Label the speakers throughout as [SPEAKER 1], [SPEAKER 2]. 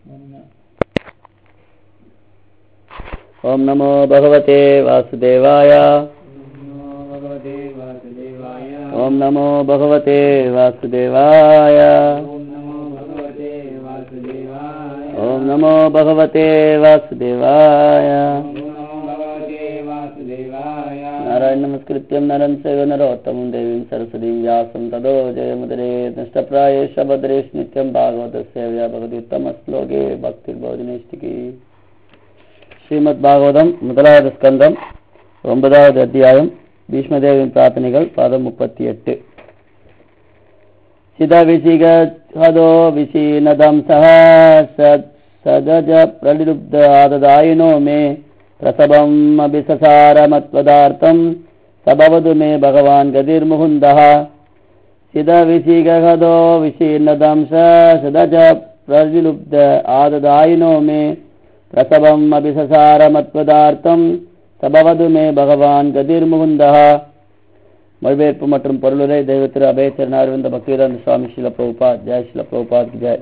[SPEAKER 1] ॐ नमो भगवते वासुदेवाय
[SPEAKER 2] भगवते वासुदेवाय
[SPEAKER 1] ॐ नमो भगवते वासुदेवाय
[SPEAKER 2] ॐ नमो भगवते वासुदेवाय
[SPEAKER 1] ॐ नमो भगवते वासुदेवाय
[SPEAKER 2] ॐ नमो भगवते वासुदेवाय
[SPEAKER 1] नारायण नमस्कृत्यं नरं चैव नरोत्तमं देवीं सरस्वतीं व्यासं तदो जयमुदरे नष्टप्रायेष भद्रेश नित्यं भागवतस्य व्या भगवति उत्तमश्लोके भक्तिर्बोधिनिष्ठिकी ஸ்ரீமத் பாகவதம் முதலாவது ஸ்கந்தம் ஒன்பதாவது அத்தியாயம் பீஷ்மதேவின் பிரார்த்தனைகள் பாதம் முப்பத்தி எட்டு சிதவிசிகதோ விசீனதம் சக சதஜ பிரலிலுப்த ஆததாயினோ மே பிரசவம் அபிசசாரமத்வதார்த்தம் சபவது மே பகவான் கதிர்முகுந்தः சிதவிசிகதோ விசீர்ணதம் சதஜ பிரலிலுப்த ஆததாயினோ மே பிரசவம் அபிசசாரமத்வதார்த்தம் சபவது மே பகவான் கதிர்முகுந்தா மொழிபெயர்ப்பு மற்றும் பொருளுரை தெய்வத்திரு அபயச்சரண அரவிந்த பக்திவேதாந்த சுவாமி ஸ்ரீல பிரபுபாத் ஜெய் ஸ்ரீல பிரபுபாத் ஜெய்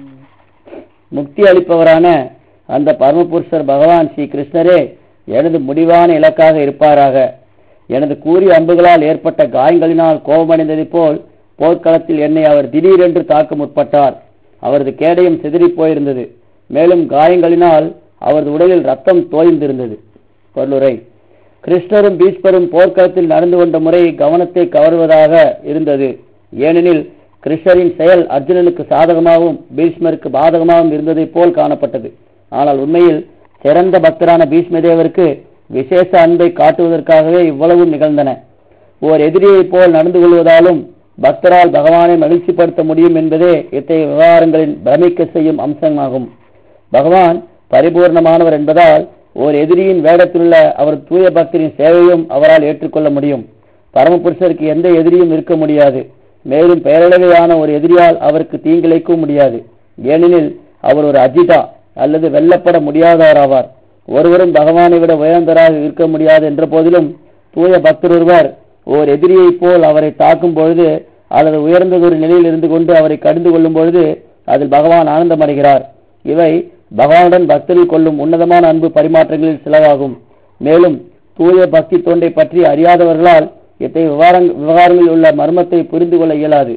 [SPEAKER 1] முக்தி அளிப்பவரான அந்த பரமபுருஷர் பகவான் ஸ்ரீ கிருஷ்ணரே எனது முடிவான இலக்காக இருப்பாராக எனது கூறிய அம்புகளால் ஏற்பட்ட காயங்களினால் கோபமடைந்ததைப் போல் போர்க்களத்தில் என்னை அவர் திடீரென்று தாக்க முற்பட்டார் அவரது கேடயம் சிதறிப் போயிருந்தது மேலும் காயங்களினால் அவரது உடலில் ரத்தம் தோய்ந்திருந்தது பொருளுரை கிருஷ்ணரும் பீஷ்மரும் போர்க்களத்தில் நடந்து கொண்ட முறை கவனத்தை கவர்வதாக இருந்தது ஏனெனில் கிருஷ்ணரின் செயல் அர்ஜுனனுக்கு சாதகமாகவும் பீஷ்மருக்கு பாதகமாகவும் இருந்ததைப் போல் காணப்பட்டது ஆனால் உண்மையில் சிறந்த பக்தரான பீஷ்மதேவருக்கு விசேஷ அன்பை காட்டுவதற்காகவே இவ்வளவும் நிகழ்ந்தன ஓர் எதிரியைப் போல் நடந்து கொள்வதாலும் பக்தரால் பகவானை மகிழ்ச்சிப்படுத்த முடியும் என்பதே இத்தகைய விவகாரங்களின் பிரமிக்க செய்யும் அம்சமாகும் பகவான் பரிபூர்ணமானவர் என்பதால் ஓர் எதிரியின் வேடத்திலுள்ள அவர் தூய பக்தரின் சேவையும் அவரால் ஏற்றுக்கொள்ள முடியும் பரமபுருஷருக்கு எந்த எதிரியும் இருக்க முடியாது மேலும் பெயரளவையான ஒரு எதிரியால் அவருக்கு தீங்கிழைக்கவும் முடியாது ஏனெனில் அவர் ஒரு அஜிதா அல்லது வெல்லப்பட முடியாதவராவார் ஒருவரும் பகவானை விட உயர்ந்தராக இருக்க முடியாது என்ற போதிலும் தூய பக்தர் ஒருவர் ஓர் எதிரியைப் போல் அவரை தாக்கும் பொழுது அல்லது உயர்ந்ததொரு நிலையில் இருந்து கொண்டு அவரை கடிந்து கொள்ளும் பொழுது அதில் பகவான் ஆனந்தமடைகிறார் இவை பகவானுடன் பக்தரில் கொள்ளும் உன்னதமான அன்பு பரிமாற்றங்களில் சிலவாகும் மேலும் தூய பக்தி தொண்டை பற்றி அறியாதவர்களால் இத்தகைய விவகாரங் விவகாரங்களில் உள்ள மர்மத்தை புரிந்து கொள்ள இயலாது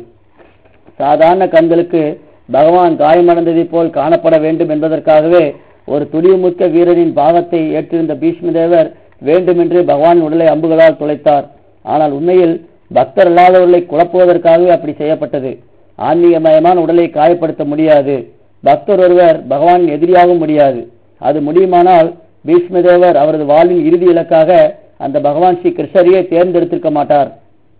[SPEAKER 1] சாதாரண கண்களுக்கு பகவான் காயமடைந்ததைப் போல் காணப்பட வேண்டும் என்பதற்காகவே ஒரு துணிவுமிக்க வீரனின் பாகத்தை ஏற்றிருந்த பீஷ்மதேவர் வேண்டுமென்றே பகவான் உடலை அம்புகளால் துளைத்தார் ஆனால் உண்மையில் பக்தர் அல்லாதவர்களை குழப்புவதற்காகவே அப்படி செய்யப்பட்டது ஆன்மீகமயமான உடலை காயப்படுத்த முடியாது பக்தர் ஒருவர் பகவானின் எதிரியாகவும் முடியாது அது முடியுமானால் பீஷ்மதேவர் அவரது வாழ்வின் இறுதி இலக்காக அந்த பகவான் ஸ்ரீ கிருஷ்ணரையே தேர்ந்தெடுத்திருக்க மாட்டார்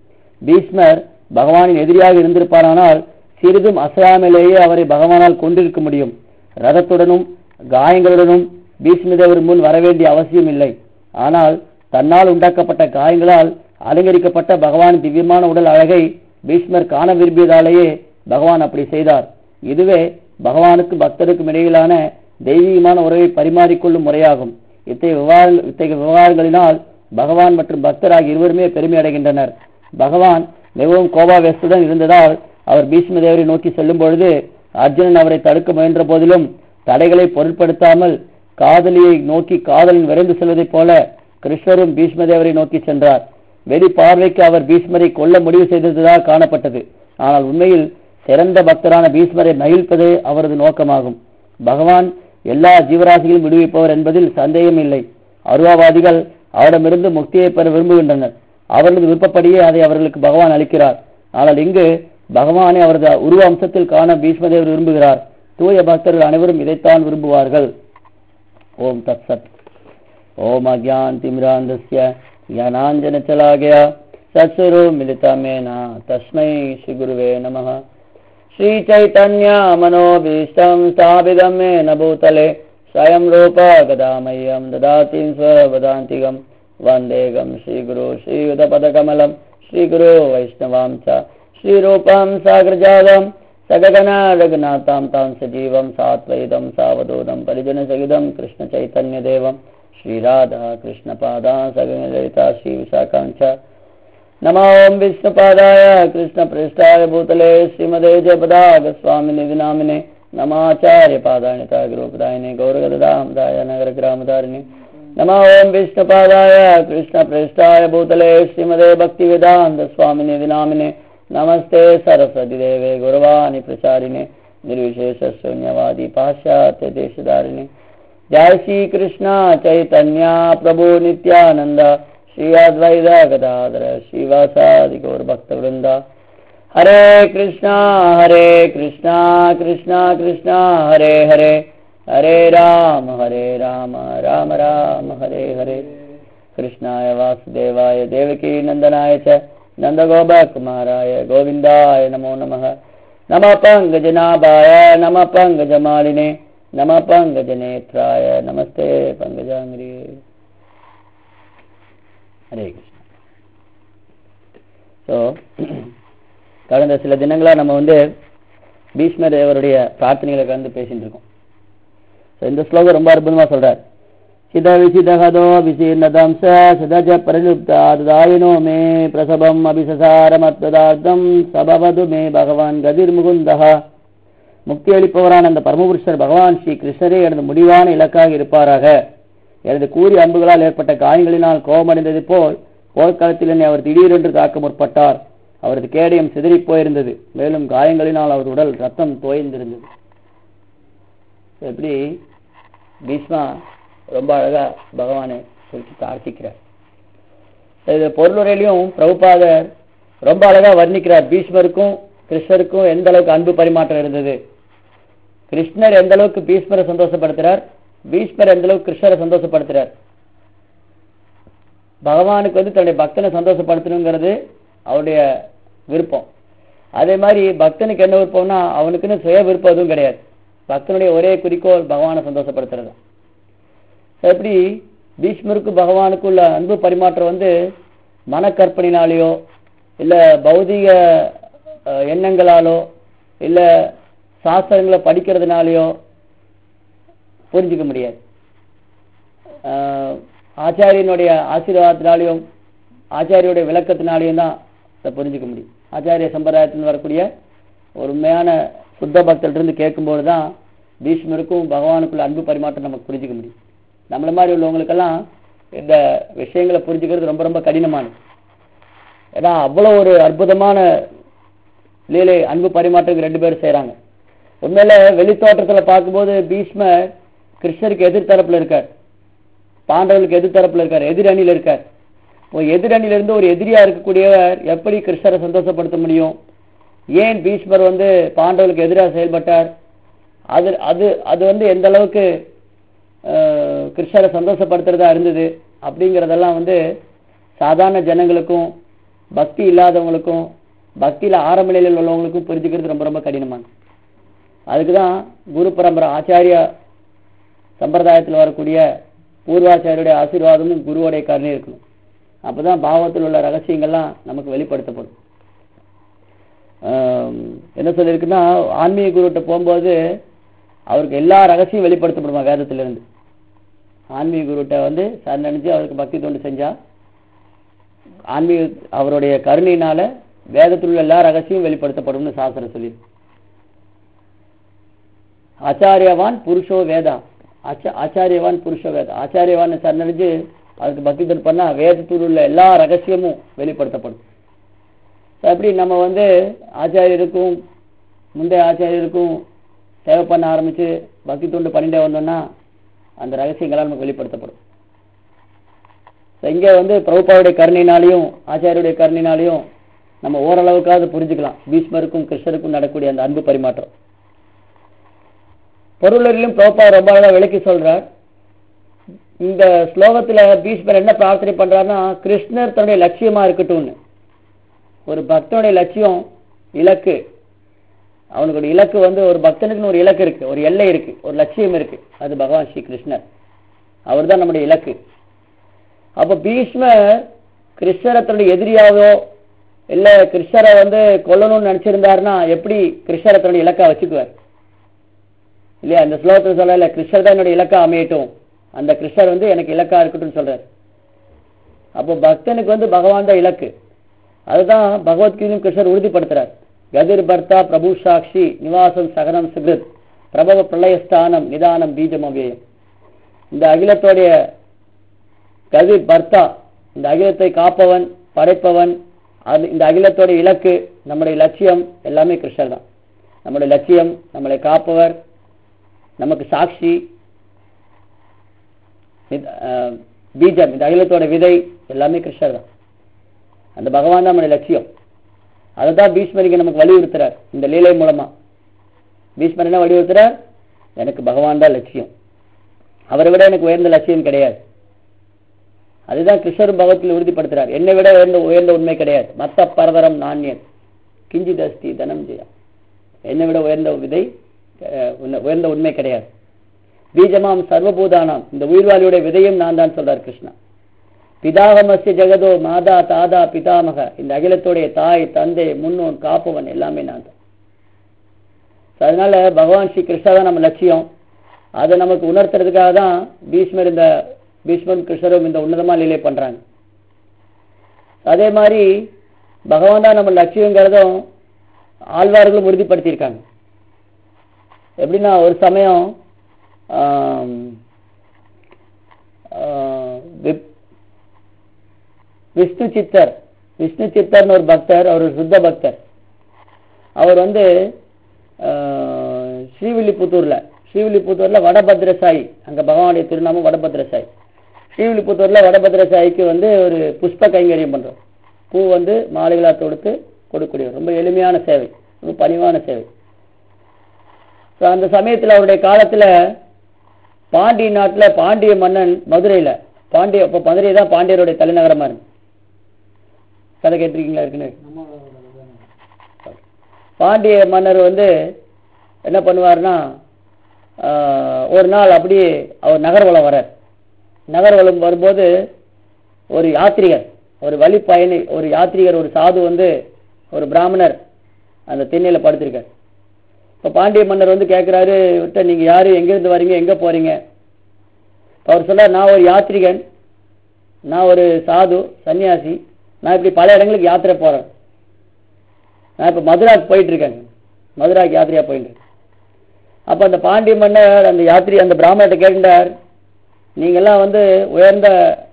[SPEAKER 1] பீஷ்மர் பகவானின் எதிரியாக இருந்திருப்பாரானால் சிறிதும் அசையாமலேயே அவரை பகவானால் கொண்டிருக்க முடியும் ரதத்துடனும் காயங்களுடனும் பீஷ்மதேவர் முன் வரவேண்டிய அவசியம் இல்லை ஆனால் தன்னால் உண்டாக்கப்பட்ட காயங்களால் அலங்கரிக்கப்பட்ட பகவான் திவ்யமான உடல் அழகை பீஷ்மர் காண விரும்பியதாலேயே பகவான் அப்படி செய்தார் இதுவே பகவானுக்கு பக்தருக்கும் இடையிலான தெய்வீகமான உறவை பரிமாறிக்கொள்ளும் முறையாகும் இத்தகைய விவகார இத்தகைய விவகாரங்களினால் பகவான் மற்றும் பக்தர் ஆகிய இருவருமே பெருமை அடைகின்றனர் பகவான் மிகவும் கோபாவேசத்துடன் இருந்ததால் அவர் பீஷ்மதேவரை நோக்கி செல்லும் பொழுது அர்ஜுனன் அவரை தடுக்க முயன்ற போதிலும் தடைகளை பொருட்படுத்தாமல் காதலியை நோக்கி காதலன் விரைந்து செல்வதைப் போல கிருஷ்ணரும் பீஷ்மதேவரை நோக்கி சென்றார் வெளி பார்வைக்கு அவர் பீஷ்மரை கொல்ல முடிவு செய்ததாக காணப்பட்டது ஆனால் உண்மையில் சிறந்த பக்தரான பீஷ்மரை மகிழ்ப்பதே அவரது நோக்கமாகும் பகவான் எல்லா ஜீவராசிகளும் விடுவிப்பவர் என்பதில் சந்தேகம் இல்லை அருவாவாதிகள் அவரிடமிருந்து முக்தியை பெற விரும்புகின்றனர் அவர்களது விருப்பப்படியே அதை அவர்களுக்கு பகவான் அளிக்கிறார் ஆனால் இங்கு பகவானை அவரது உருவ அம்சத்தில் காண பீஷ்மதேவர் விரும்புகிறார் தூய பக்தர்கள் அனைவரும் இதைத்தான் விரும்புவார்கள் ஓம் தத் சத் ஓம் அஜான் திமிராந்தஸ்ய ज्ञानाञ्जनचलागया सत्सुरो मिलितमेन तस्मै श्रीगुरुवे नमः श्रीचैतन्यमनोभीष्टं स्थापितं मेन भूतले स्वयं रूप गदामह्यं ददाति स्ववदान्तिकं वन्देगं श्रीगुरु श्रीयुधपदकमलं श्रीगुरो वैष्णवां च श्रीरूपं साग्रजातं सगगना रघुनाथां तां सजीवं सात्वैदं सावधूतं परिजनसहितं कृष्णचैतन्यदेवं श्रीराधा कृष्णपादा सगनललिता श्रीविशाखाञ्च नमो ओं विष्णुपादाय कृष्णपृष्ठाय भूतले श्रीमदे जयपदागस्वामिनि विनामिने नमाचार्य पादायता गुरुपदायिने गौरगदामदाय नगरग्रामधारिणे नमो ओम विष्णुपादाय कृष्णप्रेष्ठाय भूतले श्रीमदे भक्तिवेदान्त स्वामिने विनामिने नमस्ते सरस्वती देवे गुरवाणी प्रचारिणे निर्विशेष शून्यवादी पाश्चात्य देशधारिणे जय श्री कृष्ण चैतन्य प्रभु नित्यानंद श्री अद्वैत गदाधर श्रीवासादि गौर भक्त वृंदा हरे कृष्णा हरे कृष्णा कृष्णा कृष्णा हरे हरे हरे राम हरे राम राम राम हरे हरे कृष्णाय वासुदेवाय देवकी नन्दनाय च नन्दगोपकुमाराय गोविन्दाय नमो नमः नमः पङ्कजनाभाय नमः पङ्कजमालिने नमः पङ्कजनेत्राय नमस्ते पङ्कजाङ्ग्रि ஹரே கிருஷ்ணா ஸோ கடந்த சில தினங்களா நம்ம வந்து பீஷ்ம தேவருடைய பிரார்த்தனைகளை கலந்து பேசிட்டு இருக்கோம் ஸோ இந்த ஸ்லோகம் ரொம்ப அற்புதமா சொல்றார் சித விசிதகதோ விசீர்ணதம்ச சிதஜ பிரலுப்தாதாயினோ மே பிரசபம் அபிசசாரமத்வதார்த்தம் சபவது மே பகவான் கதிர் முகுந்தகா முக்தி அளிப்பவரான அந்த பரமபுருஷர் பகவான் ஸ்ரீ கிருஷ்ணரே எனது முடிவான இலக்காக இருப்பாராக எனது கூறி அம்புகளால் ஏற்பட்ட காயங்களினால் கோபமடைந்தது போல் போர்க்களத்தில் என்னை அவர் திடீரென்று தாக்க முற்பட்டார் அவரது கேடயம் சிதறி போயிருந்தது மேலும் காயங்களினால் அவர் உடல் ரத்தம் தோய்ந்திருந்தது எப்படி பீஷ்மா ரொம்ப அழகா பகவானை குறித்து பிரார்த்திக்கிறார் இது பொருளுரையிலையும் பிரபுபாதர் ரொம்ப அழகா வர்ணிக்கிறார் பீஷ்மருக்கும் கிருஷ்ணருக்கும் எந்த அளவுக்கு அன்பு பரிமாற்றம் இருந்தது கிருஷ்ணர் எந்த அளவுக்கு பீஷ்மரை சந்தோஷப்படுத்துறார் பீஷ்மர் எந்த அளவுக்கு கிருஷ்ணரை சந்தோஷப்படுத்துறார் பகவானுக்கு வந்து தன்னுடைய பக்தனை சந்தோஷப்படுத்தணுங்கிறது அவருடைய விருப்பம் அதே மாதிரி பக்தனுக்கு என்ன விருப்பம்னா அவனுக்குன்னு சுய விருப்பம் எதுவும் கிடையாது பக்தனுடைய ஒரே குறிக்கோள் பகவானை சந்தோஷப்படுத்துறது எப்படி பீஷ்மருக்கு பகவானுக்கு உள்ள அன்பு பரிமாற்றம் வந்து மனக்கற்பனையினாலேயோ இல்ல பௌதிக எண்ணங்களாலோ இல்ல சாஸ்திரங்களை படிக்கிறதுனாலயோ புரிஞ்சுக்க முடியாது ஆச்சாரியனுடைய ஆசீர்வாதத்தினாலையும் ஆச்சாரியோடைய விளக்கத்தினாலையும் தான் அதை புரிஞ்சுக்க முடியும் ஆச்சாரிய சம்பிரதாயத்தில் வரக்கூடிய ஒரு உண்மையான சுத்த பக்தர்கிட்ட கேட்கும்போது தான் பீஷ்மருக்கும் பகவானுக்குள்ள அன்பு பரிமாற்றம் நமக்கு புரிஞ்சுக்க முடியும் நம்மள மாதிரி உள்ளவங்களுக்கெல்லாம் இந்த விஷயங்களை புரிஞ்சுக்கிறது ரொம்ப ரொம்ப கடினமானது ஏன்னா அவ்வளோ ஒரு அற்புதமான லீலை அன்பு பரிமாற்றத்துக்கு ரெண்டு பேரும் செய்கிறாங்க உண்மையில வெளித்தோட்டத்தில் பார்க்கும்போது பீஷ்மர் கிருஷ்ணருக்கு எதிர்த்தரப்புல இருக்கார் பாண்டவர்களுக்கு எதிர்த்தரப்புல இருக்கார் எதிரணியில் இருக்கார் இப்போ எதிரணியில இருந்து ஒரு எதிரியா இருக்கக்கூடியவர் எப்படி கிருஷ்ணரை சந்தோஷப்படுத்த முடியும் ஏன் பீஷ்மர் வந்து பாண்டவர்களுக்கு எதிராக செயல்பட்டார் அது அது அது வந்து எந்த அளவுக்கு கிருஷ்ணரை சந்தோஷப்படுத்துறதா இருந்தது அப்படிங்கிறதெல்லாம் வந்து சாதாரண ஜனங்களுக்கும் பக்தி இல்லாதவங்களுக்கும் பக்தியில ஆரம்ப நிலையில் உள்ளவங்களுக்கும் புரிஞ்சுக்கிறது ரொம்ப ரொம்ப கடினமானது அதுக்கு தான் குரு பரம்பரை ஆச்சாரியா சம்பிரதாயத்தில் வரக்கூடிய பூர்வாச்சாரியுடைய ஆசீர்வாதமும் குருவோடைய கருணை இருக்கணும் அப்பதான் பாவத்தில் உள்ள ரகசியங்கள்லாம் நமக்கு வெளிப்படுத்தப்படும் என்ன சொல்லியிருக்குன்னா ஆன்மீக குருகிட்ட போகும்போது அவருக்கு எல்லா ரகசியம் வெளிப்படுத்தப்படுமா வேதத்திலிருந்து ஆன்மீக குருகிட்ட வந்து சரணடைஞ்சு அவருக்கு பக்தி தொண்டு செஞ்சா ஆன்மீக அவருடைய கருணையினால வேதத்தில் உள்ள எல்லா ரகசியம் வெளிப்படுத்தப்படும்னு சாஸ்திரம் சொல்லி ஆச்சாரியவான் புருஷோ வேதா ஆச்சாரியவான் புருஷ வேதா ஆச்சாரியவான் சரணடைஞ்சு அதுக்கு பக்தி தொண்டு பண்ணா வேதத்தில் உள்ள எல்லா ரகசியமும் வெளிப்படுத்தப்படும் அப்படி நம்ம வந்து ஆச்சாரியருக்கும் முந்தைய ஆச்சாரியருக்கும் சேவை பண்ண ஆரம்பிச்சு பக்தி தொண்டு பண்ணிட்டே வந்தோம்னா அந்த ரகசியங்களால் நமக்கு வெளிப்படுத்தப்படும் இங்க வந்து பிரபுபாவுடைய கருணையினாலையும் ஆச்சாரியுடைய கருணையினாலையும் நம்ம ஓரளவுக்காவது புரிஞ்சுக்கலாம் பீஷ்மருக்கும் கிருஷ்ணருக்கும் நடக்கூடிய அந்த அன்பு பரிமாற்றம் பொருளிலும் பிரபா ரொம்ப அழகா விளக்கி சொல்றார் இந்த ஸ்லோகத்துல பீஷ்மர் என்ன பிரார்த்தனை பண்றாருன்னா கிருஷ்ணர் தன்னுடைய லட்சியமா இருக்கட்டும்னு ஒரு பக்தனுடைய லட்சியம் இலக்கு அவனுக்கு இலக்கு வந்து ஒரு பக்தனுக்குன்னு ஒரு இலக்கு இருக்கு ஒரு எல்லை இருக்கு ஒரு லட்சியம் இருக்கு அது பகவான் ஸ்ரீ கிருஷ்ணர் அவர் தான் நம்முடைய இலக்கு அப்ப பீஷ்மர் கிருஷ்ணரை தன்னுடைய எதிரியாவோ இல்ல கிருஷ்ணரை வந்து கொல்லணும்னு நினைச்சிருந்தாருன்னா எப்படி கிருஷ்ணரை தன்னுடைய இலக்கா வச்சுக்குவார் இல்லையா இந்த ஸ்லோகத்தில் சொல்லல கிருஷ்ணர் தான் என்னுடைய இலக்கா அமையட்டும் அந்த கிருஷ்ணர் வந்து எனக்கு இலக்கா இருக்கட்டும் சொல்றாரு அப்போ பக்தனுக்கு வந்து பகவான் தான் இலக்கு அதுதான் பகவத்கீதையும் கிருஷ்ணர் உறுதிப்படுத்துறார் கதிர் பர்த்தா பிரபு சாட்சி நிவாசம் சகனம் சுகிருத் பிரபவ பிரளயஸ்தானம் நிதானம் பீஜம் அவ்வியம் இந்த அகிலத்தோடைய கதி பர்த்தா இந்த அகிலத்தை காப்பவன் படைப்பவன் அது இந்த அகிலத்தோடைய இலக்கு நம்முடைய லட்சியம் எல்லாமே கிருஷ்ணர் தான் நம்முடைய லட்சியம் நம்மளை காப்பவர் நமக்கு சாட்சி இது, அஹ், பீஜம் இந்த அகிலத்தோட விதை எல்லாமே கிருஷ்ணர் தான் அந்த பகவான் தான் நம்முடைய லட்சியம் அதை தான் பீஷ்மரிக்கு நமக்கு வலியுறுத்துறார் இந்த லீலை மூலமா பீஷ்மர் என்ன வலியுறுத்துறார் எனக்கு பகவான் தான் லட்சியம் அவரை விட எனக்கு உயர்ந்த லட்சியம் கிடையாது அதுதான் கிருஷ்ணர் பகவத்தில் உறுதிப்படுத்துறார் என்னை விட உயர்ந்த உயர்ந்த உண்மை கிடையாது மத்த பரதரம் நாண்யன் கிஞ்சித் அஸ்தி தனம் ஜெயா என்னை விட உயர்ந்த விதை அஹ், உன்ன- உயர்ந்த உண்மை கிடையாது பீஜமாம் சர்வபூதானாம் இந்த உயிர்வாளியுடைய விதையும் நான் தான் சொல்றார் கிருஷ்ணா பிதாகமஸ்ய ஜெகதோ மாதா தாதா பிதாமக இந்த அகிலத்துடைய தாய் தந்தை முன்னோன் காப்பவன் எல்லாமே நான் தான் So, அதனால பகவான் ஸ்ரீ கிருஷ்ணா தான் நம்ம லட்சியம் அதை நமக்கு உணர்த்துறதுக்காக தான் பீஷ்மர் இந்த பீஷ்மரும் கிருஷ்ணரும் இந்த உன்னதமா லீலை பண்றாங்க அதே மாதிரி பகவான் தான் நம்ம லட்சியங்கிறதும் ஆழ்வார்களும் உறுதிப்படுத்தியிருக்காங்க எப்படின்னா ஒரு சமயம் ஆம், ஆ, விப்- விஷ்ணு சித்தர் விஷ்ணு சித்தர்னு ஒரு பக்தர் அவர் ஒரு சுத்த பக்தர் அவர் வந்து ஆ, ஸ்ரீவில்லிபுத்தூர்ல ஸ்ரீவில்லிபுத்தூர்ல வடபத்ரசாயி அங்க பகவானுடைய திருநாமம் வடபத்ரசாயி ஸ்ரீவில்லிபுத்தூர்ல வடபத்ரசாயிக்கு வந்து ஒரு புஷ்ப கைங்கரியம் பண்றோம் பூ வந்து மாலைகளா தொடுத்து கொடுக்கக்கூடியவர் ரொம்ப எளிமையான சேவை ரொம்ப பணிவான சேவை So, அந்த சமயத்துல அவருடைய காலத்துல பாண்டிய நாட்டுல பாண்டிய மன்னன் மதுரையில பாண்டிய இப்ப மதுரை தான் பாண்டியருடைய தலைநகரமா இருக்கு கதை கேட்டிருக்கீங்களா இருக்குன்னு பாண்டிய மன்னர் வந்து என்ன பண்ணுவாருன்னா ஆஹ், ஒரு நாள் அப்படியே அவர் நகர்வலம் வரார் நகர்வலம் வரும்போது ஒரு யாத்ரிகர் ஒரு வழி பயணி ஒரு யாத்ரிகர் ஒரு சாது வந்து ஒரு பிராமணர் அந்த திண்ணையில படுத்திருக்கார் இப்ப பாண்டிய மன்னர் வந்து கேட்கிறாரு விட்ட நீங்க யாரு எங்க இருந்து வரீங்க எங்க போறீங்க இப்ப அவர் சொல்றார் நான் ஒரு யாத்ரிகன் நான் ஒரு சாது சன்னியாசி நான் இப்படி பல இடங்களுக்கு யாத்திரை போறேன் நான் இப்ப மதுராக்கு போயிட்டு இருக்கேன் மதுராக்கு யாத்திரையா போயிட்டு இருக்கேன் அப்ப அந்த பாண்டிய மன்னர் அந்த யாத்திரி அந்த பிராமணர்கிட்ட கேட்டார் நீங்கெல்லாம் வந்து உயர்ந்த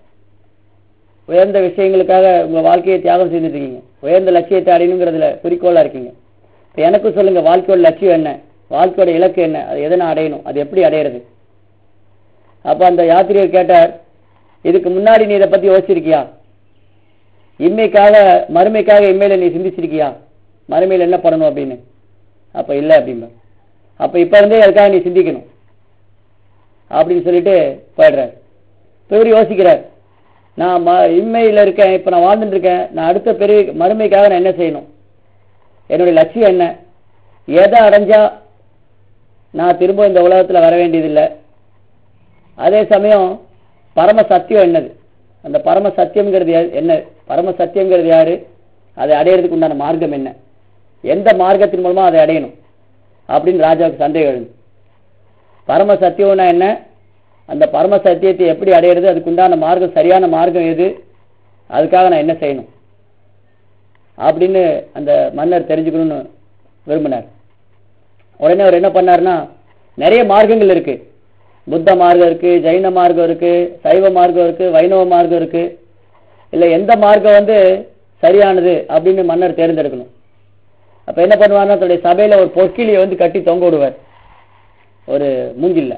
[SPEAKER 1] உயர்ந்த விஷயங்களுக்காக உங்க வாழ்க்கையை தியாகம் செஞ்சுட்டு இருக்கீங்க உயர்ந்த லட்சியத்தை அடையணுங்கிறதுல குறிக்கோளா இருக்கீங்க இப்ப எனக்கும் சொல்லுங்க வாழ்க்கையோட லட்சியம் என்ன வாழ்க்கையோட இலக்கு என்ன அது எதனை அடையணும் அது எப்படி அடையிறது அப்ப அந்த யாத்திரிகர் கேட்டார் இதுக்கு முன்னாடி நீ இதை பத்தி யோசிச்சிருக்கியா இம்மைக்காக மறுமைக்காக இம்மையில நீ சிந்திச்சிருக்கியா மறுமையில என்ன பண்ணணும் அப்படின்னு அப்ப இல்ல அப்படிம்ப அப்ப இப்ப இருந்தே அதுக்காக நீ சிந்திக்கணும் அப்படின்னு சொல்லிட்டு போயிடுறார் இப்ப இவர் யோசிக்கிறார் நான் ம- இம்மையில இருக்கேன் இப்ப நான் வாழ்ந்துட்டு இருக்கேன் நான் அடுத்த பெரிய மறுமைக்காக நான் என்ன செய்யணும் என்னுடைய லட்சியம் என்ன எதை அடைஞ்சா நான் திரும்ப இந்த உலகத்துல வர வேண்டியதில்லை அதே சமயம் பரம சத்தியம் என்னது அந்த பரம சத்தியம்ங்கிறது யா- என்ன பரம சத்தியம்ங்கிறது யாரு அதை அடையிறதுக்கு உண்டான மார்க்கம் என்ன எந்த மார்க்கத்தின் மூலமா அதை அடையணும் அப்படின்னு ராஜாவுக்கு சந்தேகம் எழுது பரம சத்தியம்னா என்ன அந்த பரம சத்தியத்தை எப்படி அடையிறது அதுக்கு உண்டான மார்க்கம் சரியான மார்க்கம் எது அதுக்காக நான் என்ன செய்யணும் அப்படின்னு அந்த மன்னர் தெரிஞ்சுக்கணும்னு விரும்பினார் உடனே அவர் என்ன பண்ணாருன்னா நிறைய மார்க்கங்கள் இருக்கு புத்த மார்க்கம் இருக்கு ஜைன மார்க்கம் இருக்கு சைவ மார்க்கம் இருக்கு வைணவ மார்க்கம் இருக்கு இல்ல எந்த மார்க்கம் வந்து சரியானது அப்படின்னு மன்னர் தேர்ந்தெடுக்கணும் அப்ப என்ன பண்ணுவாருன்னா தன்னுடைய சபையில ஒரு பொற்கிளியை வந்து கட்டி தொங்க விடுவார் ஒரு மூங்கில்ல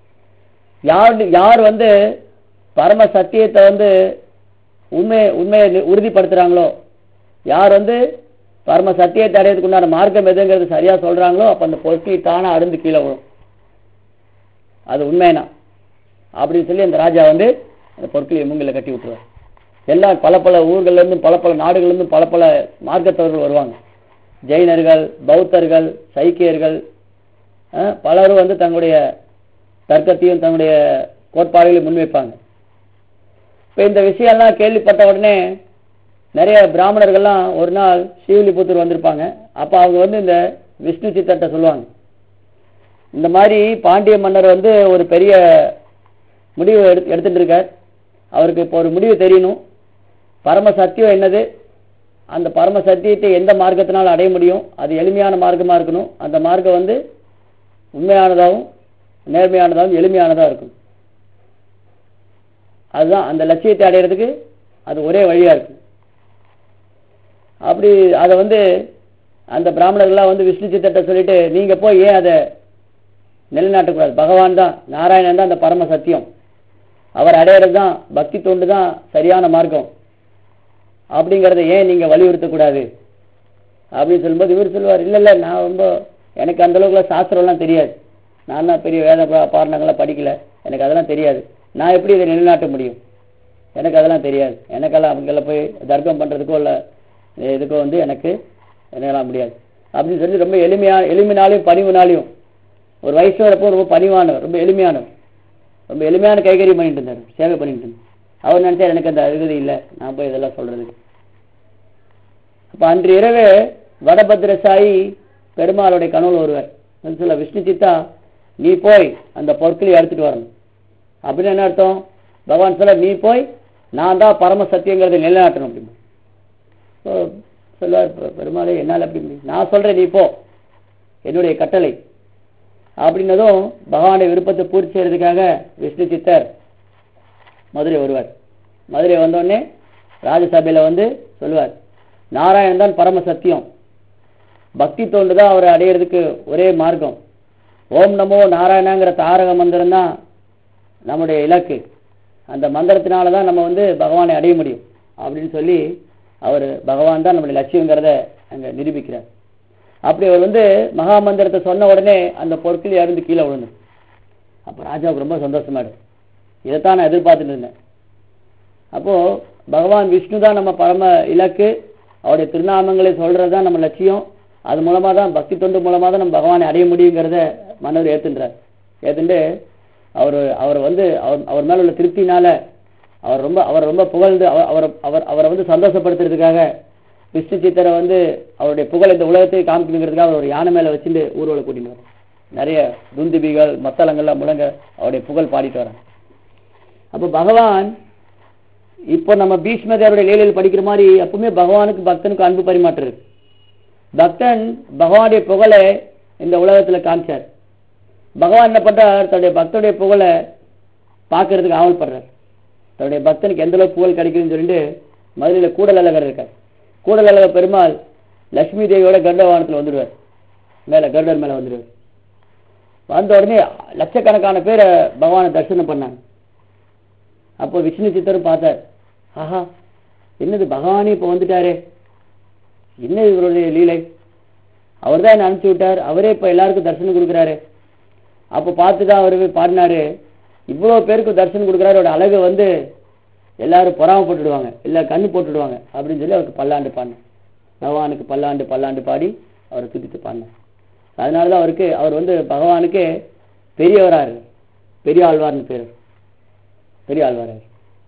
[SPEAKER 1] யார் யார் வந்து பரம சத்தியத்தை வந்து உண்மை உண்மையை நி- உறுதிப்படுத்துறாங்களோ யார் வந்து பரம சத்தியத்தை அடையறதுக்கு உண்டான மார்க்கம் எதுங்கிறது சரியா சொல்றாங்களோ அப்ப அந்த பொற்கிளி தானா அருந்து கீழே விழும் அது உண்மைனா அப்படின்னு சொல்லி அந்த ராஜா வந்து அந்த பொற்கிளியை மூங்கில கட்டி விட்டுருவார் எல்லா பல பல ஊர்கள்ல இருந்தும் பல பல நாடுகள்ல இருந்தும் பல பல மார்க்கத்தவர்கள் வருவாங்க ஜெயினர்கள் பௌத்தர்கள் சைக்கியர்கள் அஹ், பலரும் வந்து தங்களுடைய தர்க்கத்தையும் தங்களுடைய கோட்பாடுகளையும் முன்வைப்பாங்க இப்ப இந்த விஷயம்லாம் கேள்விப்பட்ட உடனே நிறைய பிராமணர்கள்லாம் ஒரு நாள் ஸ்ரீவில்லிபுத்தூர் வந்திருப்பாங்க அப்ப அவங்க வந்து இந்த விஷ்ணு சித்தர்கிட்ட சொல்லுவாங்க இந்த மாதிரி பாண்டிய மன்னர் வந்து ஒரு பெரிய முடிவு எடுத்து எடுத்துட்டு இருக்கார் அவருக்கு இப்போ ஒரு முடிவு தெரியணும் பரம சத்தியம் என்னது அந்த பரம சத்தியத்தை எந்த மார்க்கத்தினால் அடைய முடியும் அது எளிமையான மார்க்கமா இருக்கணும் அந்த மார்க்கம் வந்து உண்மையானதாகவும் நேர்மையானதாகவும் எளிமையானதாக இருக்கும் அதுதான் அந்த லட்சியத்தை அடையிறதுக்கு அது ஒரே வழியா இருக்கு அப்படி அதை வந்து அந்த பிராமணர்கள்லாம் வந்து விஷ்ணு சித்தத்தை சொல்லிட்டு நீங்க போய் ஏன் அதை நிலைநாட்டக்கூடாது பகவான் தான் நாராயணன் தான் அந்த பரம சத்தியம் அவர் அடையிறது தான் பக்தி தொண்டு தான் சரியான மார்க்கம் அப்படிங்கறத ஏன் நீங்க வலியுறுத்தக்கூடாது அப்படின்னு சொல்லும்போது இவர் சொல்லுவார் இல்ல இல்ல நான் ரொம்ப எனக்கு அந்த அளவுக்குலாம் சாஸ்திரம்லாம் தெரியாது நான் தான் பெரிய வேத பா- பாரணங்கள்லாம் படிக்கல எனக்கு அதெல்லாம் தெரியாது நான் எப்படி இதை நிலைநாட்ட முடியும் எனக்கு அதெல்லாம் தெரியாது எனக்கெல்லாம் அவங்கெல்லாம் போய் தர்க்கம் பண்றதுக்கோ இல்ல இதுக்கோ வந்து எனக்கு என்னெல்லாம் முடியாது அப்படின்னு சொல்லி ரொம்ப எளிமையா எளிமைனாலையும் பணிவுனாலையும் ஒரு வயசு வரப்போ ரொம்ப பணிவானவர் ரொம்ப எளிமையானவர் ரொம்ப எளிமையான கைகரியம் பண்ணிட்டு இருந்தார் சேவை பண்ணிட்டு இருந்தார் அவர் நினைச்சார் எனக்கு அந்த அருகதை இல்லை நான் போய் இதெல்லாம் சொல்றதுக்கு அப்ப அன்று இரவு வடபத்திர சாயி பெருமாளுடைய கனவுல வருவார் வந்து சொல்ல விஷ்ணு சித்தா நீ போய் அந்த பொருட்களை எடுத்துட்டு வரணும் அப்படின்னு என்ன அர்த்தம் பகவான் சொல்ல நீ போய் நான் தான் பரம சத்தியங்கிறதை நிலைநாட்டணும் அப்படின்னு So, சொல்லுவார் "பெ- பெருமாளே என்னால் அப்படி முடியும். நான் சொல்றேன் நீ போ என்னுடைய கட்டளை அப்படின்னதும் பகவானுடைய விருப்பத்தை பூர்த்தி செய்யறதுக்காக விஷ்ணு சித்தர் மதுரை வருவார் மதுரை வந்தோடனே ராஜசபையில வந்து சொல்லுவார் நாராயணன் தான் பரம சத்தியம் பக்தி தொண்டு தான் அவரை அடையிறதுக்கு ஒரே மார்க்கம் ஓம் நமோ நாராயணங்கிற தாரக மந்திரம் தான் நம்முடைய இலக்கு அந்த மந்திரத்தினால தான் நம்ம வந்து பகவானை அடைய முடியும் அப்படின்னு சொல்லி அவர் பகவான் தான் நம்முடைய லட்சியங்கிறத அங்க நிரூபிக்கிறார் அப்படி அவர் வந்து மகா மந்திரத்தை சொன்ன உடனே அந்த பொருட்கள் இருந்து கீழே விழுந்து அப்போ ராஜாவுக்கு ரொம்ப சந்தோஷமா இருக்கு இதைத்தான் நான் எதிர்பார்த்துட்டு இருந்தேன் அப்போ பகவான் விஷ்ணு தான் நம்ம பரம இலக்கு அவருடைய திருநாமங்களை சொல்றது தான் நம்ம லட்சியம் அது மூலமா தான் பக்தி தொண்டு மூலமா தான் நம்ம பகவானை அடைய முடியுங்கிறத மன்னர் ஏத்துன்றார் ஏத்துண்டு அவர் அவர் வந்து அவர் அவர் மேல உள்ள திருப்தினால அவர் ரொம்ப அவர் ரொம்ப புகழ்ந்து அவர் அவர் அவர் அவரை வந்து சந்தோஷப்படுத்துறதுக்காக விஷ்ணு சித்தரை வந்து அவருடைய புகழ் இந்த உலகத்தை காமிக்கணுங்கிறதுக்காக அவர் ஒரு யானை மேல வச்சுட்டு ஊர்வலம் கூட்டிட்டு வர நிறைய துந்துபிகள் மத்தளங்கள்லாம் முழங்க அவருடைய புகழ் பாடிட்டு வராங்க அப்போ பகவான் இப்போ நம்ம பீஷ்மதேவருடைய லீலையில் படிக்கிற மாதிரி எப்பவுமே பகவானுக்கு பக்தனுக்கு அன்பு பரிமாற்றம் இருக்கு பக்தன் பகவானுடைய புகழை இந்த உலகத்துல காமிச்சார் பகவான் என்ன பண்றார் தன்னுடைய பக்தனுடைய புகழை பார்க்கறதுக்கு ஆவல்படுறார் தன்னுடைய பக்தனுக்கு எந்த அளவுக்கு புகழ் கிடைக்குதுன்னு சொல்லிட்டு மதுரையில கூடல் அழகர் இருக்கார் கூடல் அழகர் பெருமாள் லட்சுமி தேவியோட கருடவானத்துல வந்துடுவார் மேல கருடர் மேல வந்துடுவார் வந்த உடனே லட்சக்கணக்கான பேரை பகவானை தரிசனம் பண்ணாங்க அப்போ விஷ்ணு சித்தரும் பார்த்தார் ஆஹா என்னது பகவானே இப்போ வந்துட்டாரே என்ன இவருடைய லீலை அவர் தான் என்ன அனுப்பிச்சு விட்டார் அவரே இப்போ எல்லாருக்கும் தரிசனம் கொடுக்குறாரு அப்போ பார்த்து தான் அவர் பாடினாரு இவ்வளோ பேருக்கு தரிசனம் கொடுக்குறாரு அவரோட அழகை வந்து எல்லாரும் பொறாமப்பட்டுடுவாங்க இல்லை கண்ணு போட்டுடுவாங்க அப்படின்னு சொல்லி அவருக்கு பல்லாண்டு பாடினார் பகவானுக்கு பல்லாண்டு பல்லாண்டு பாடி அவரை துதித்து பாடினார் அதனால தான் அவருக்கு அவர் வந்து பகவானுக்கு பெரியவராரு பெரிய ஆழ்வார்னு பேர் பெரிய ஆழ்வார்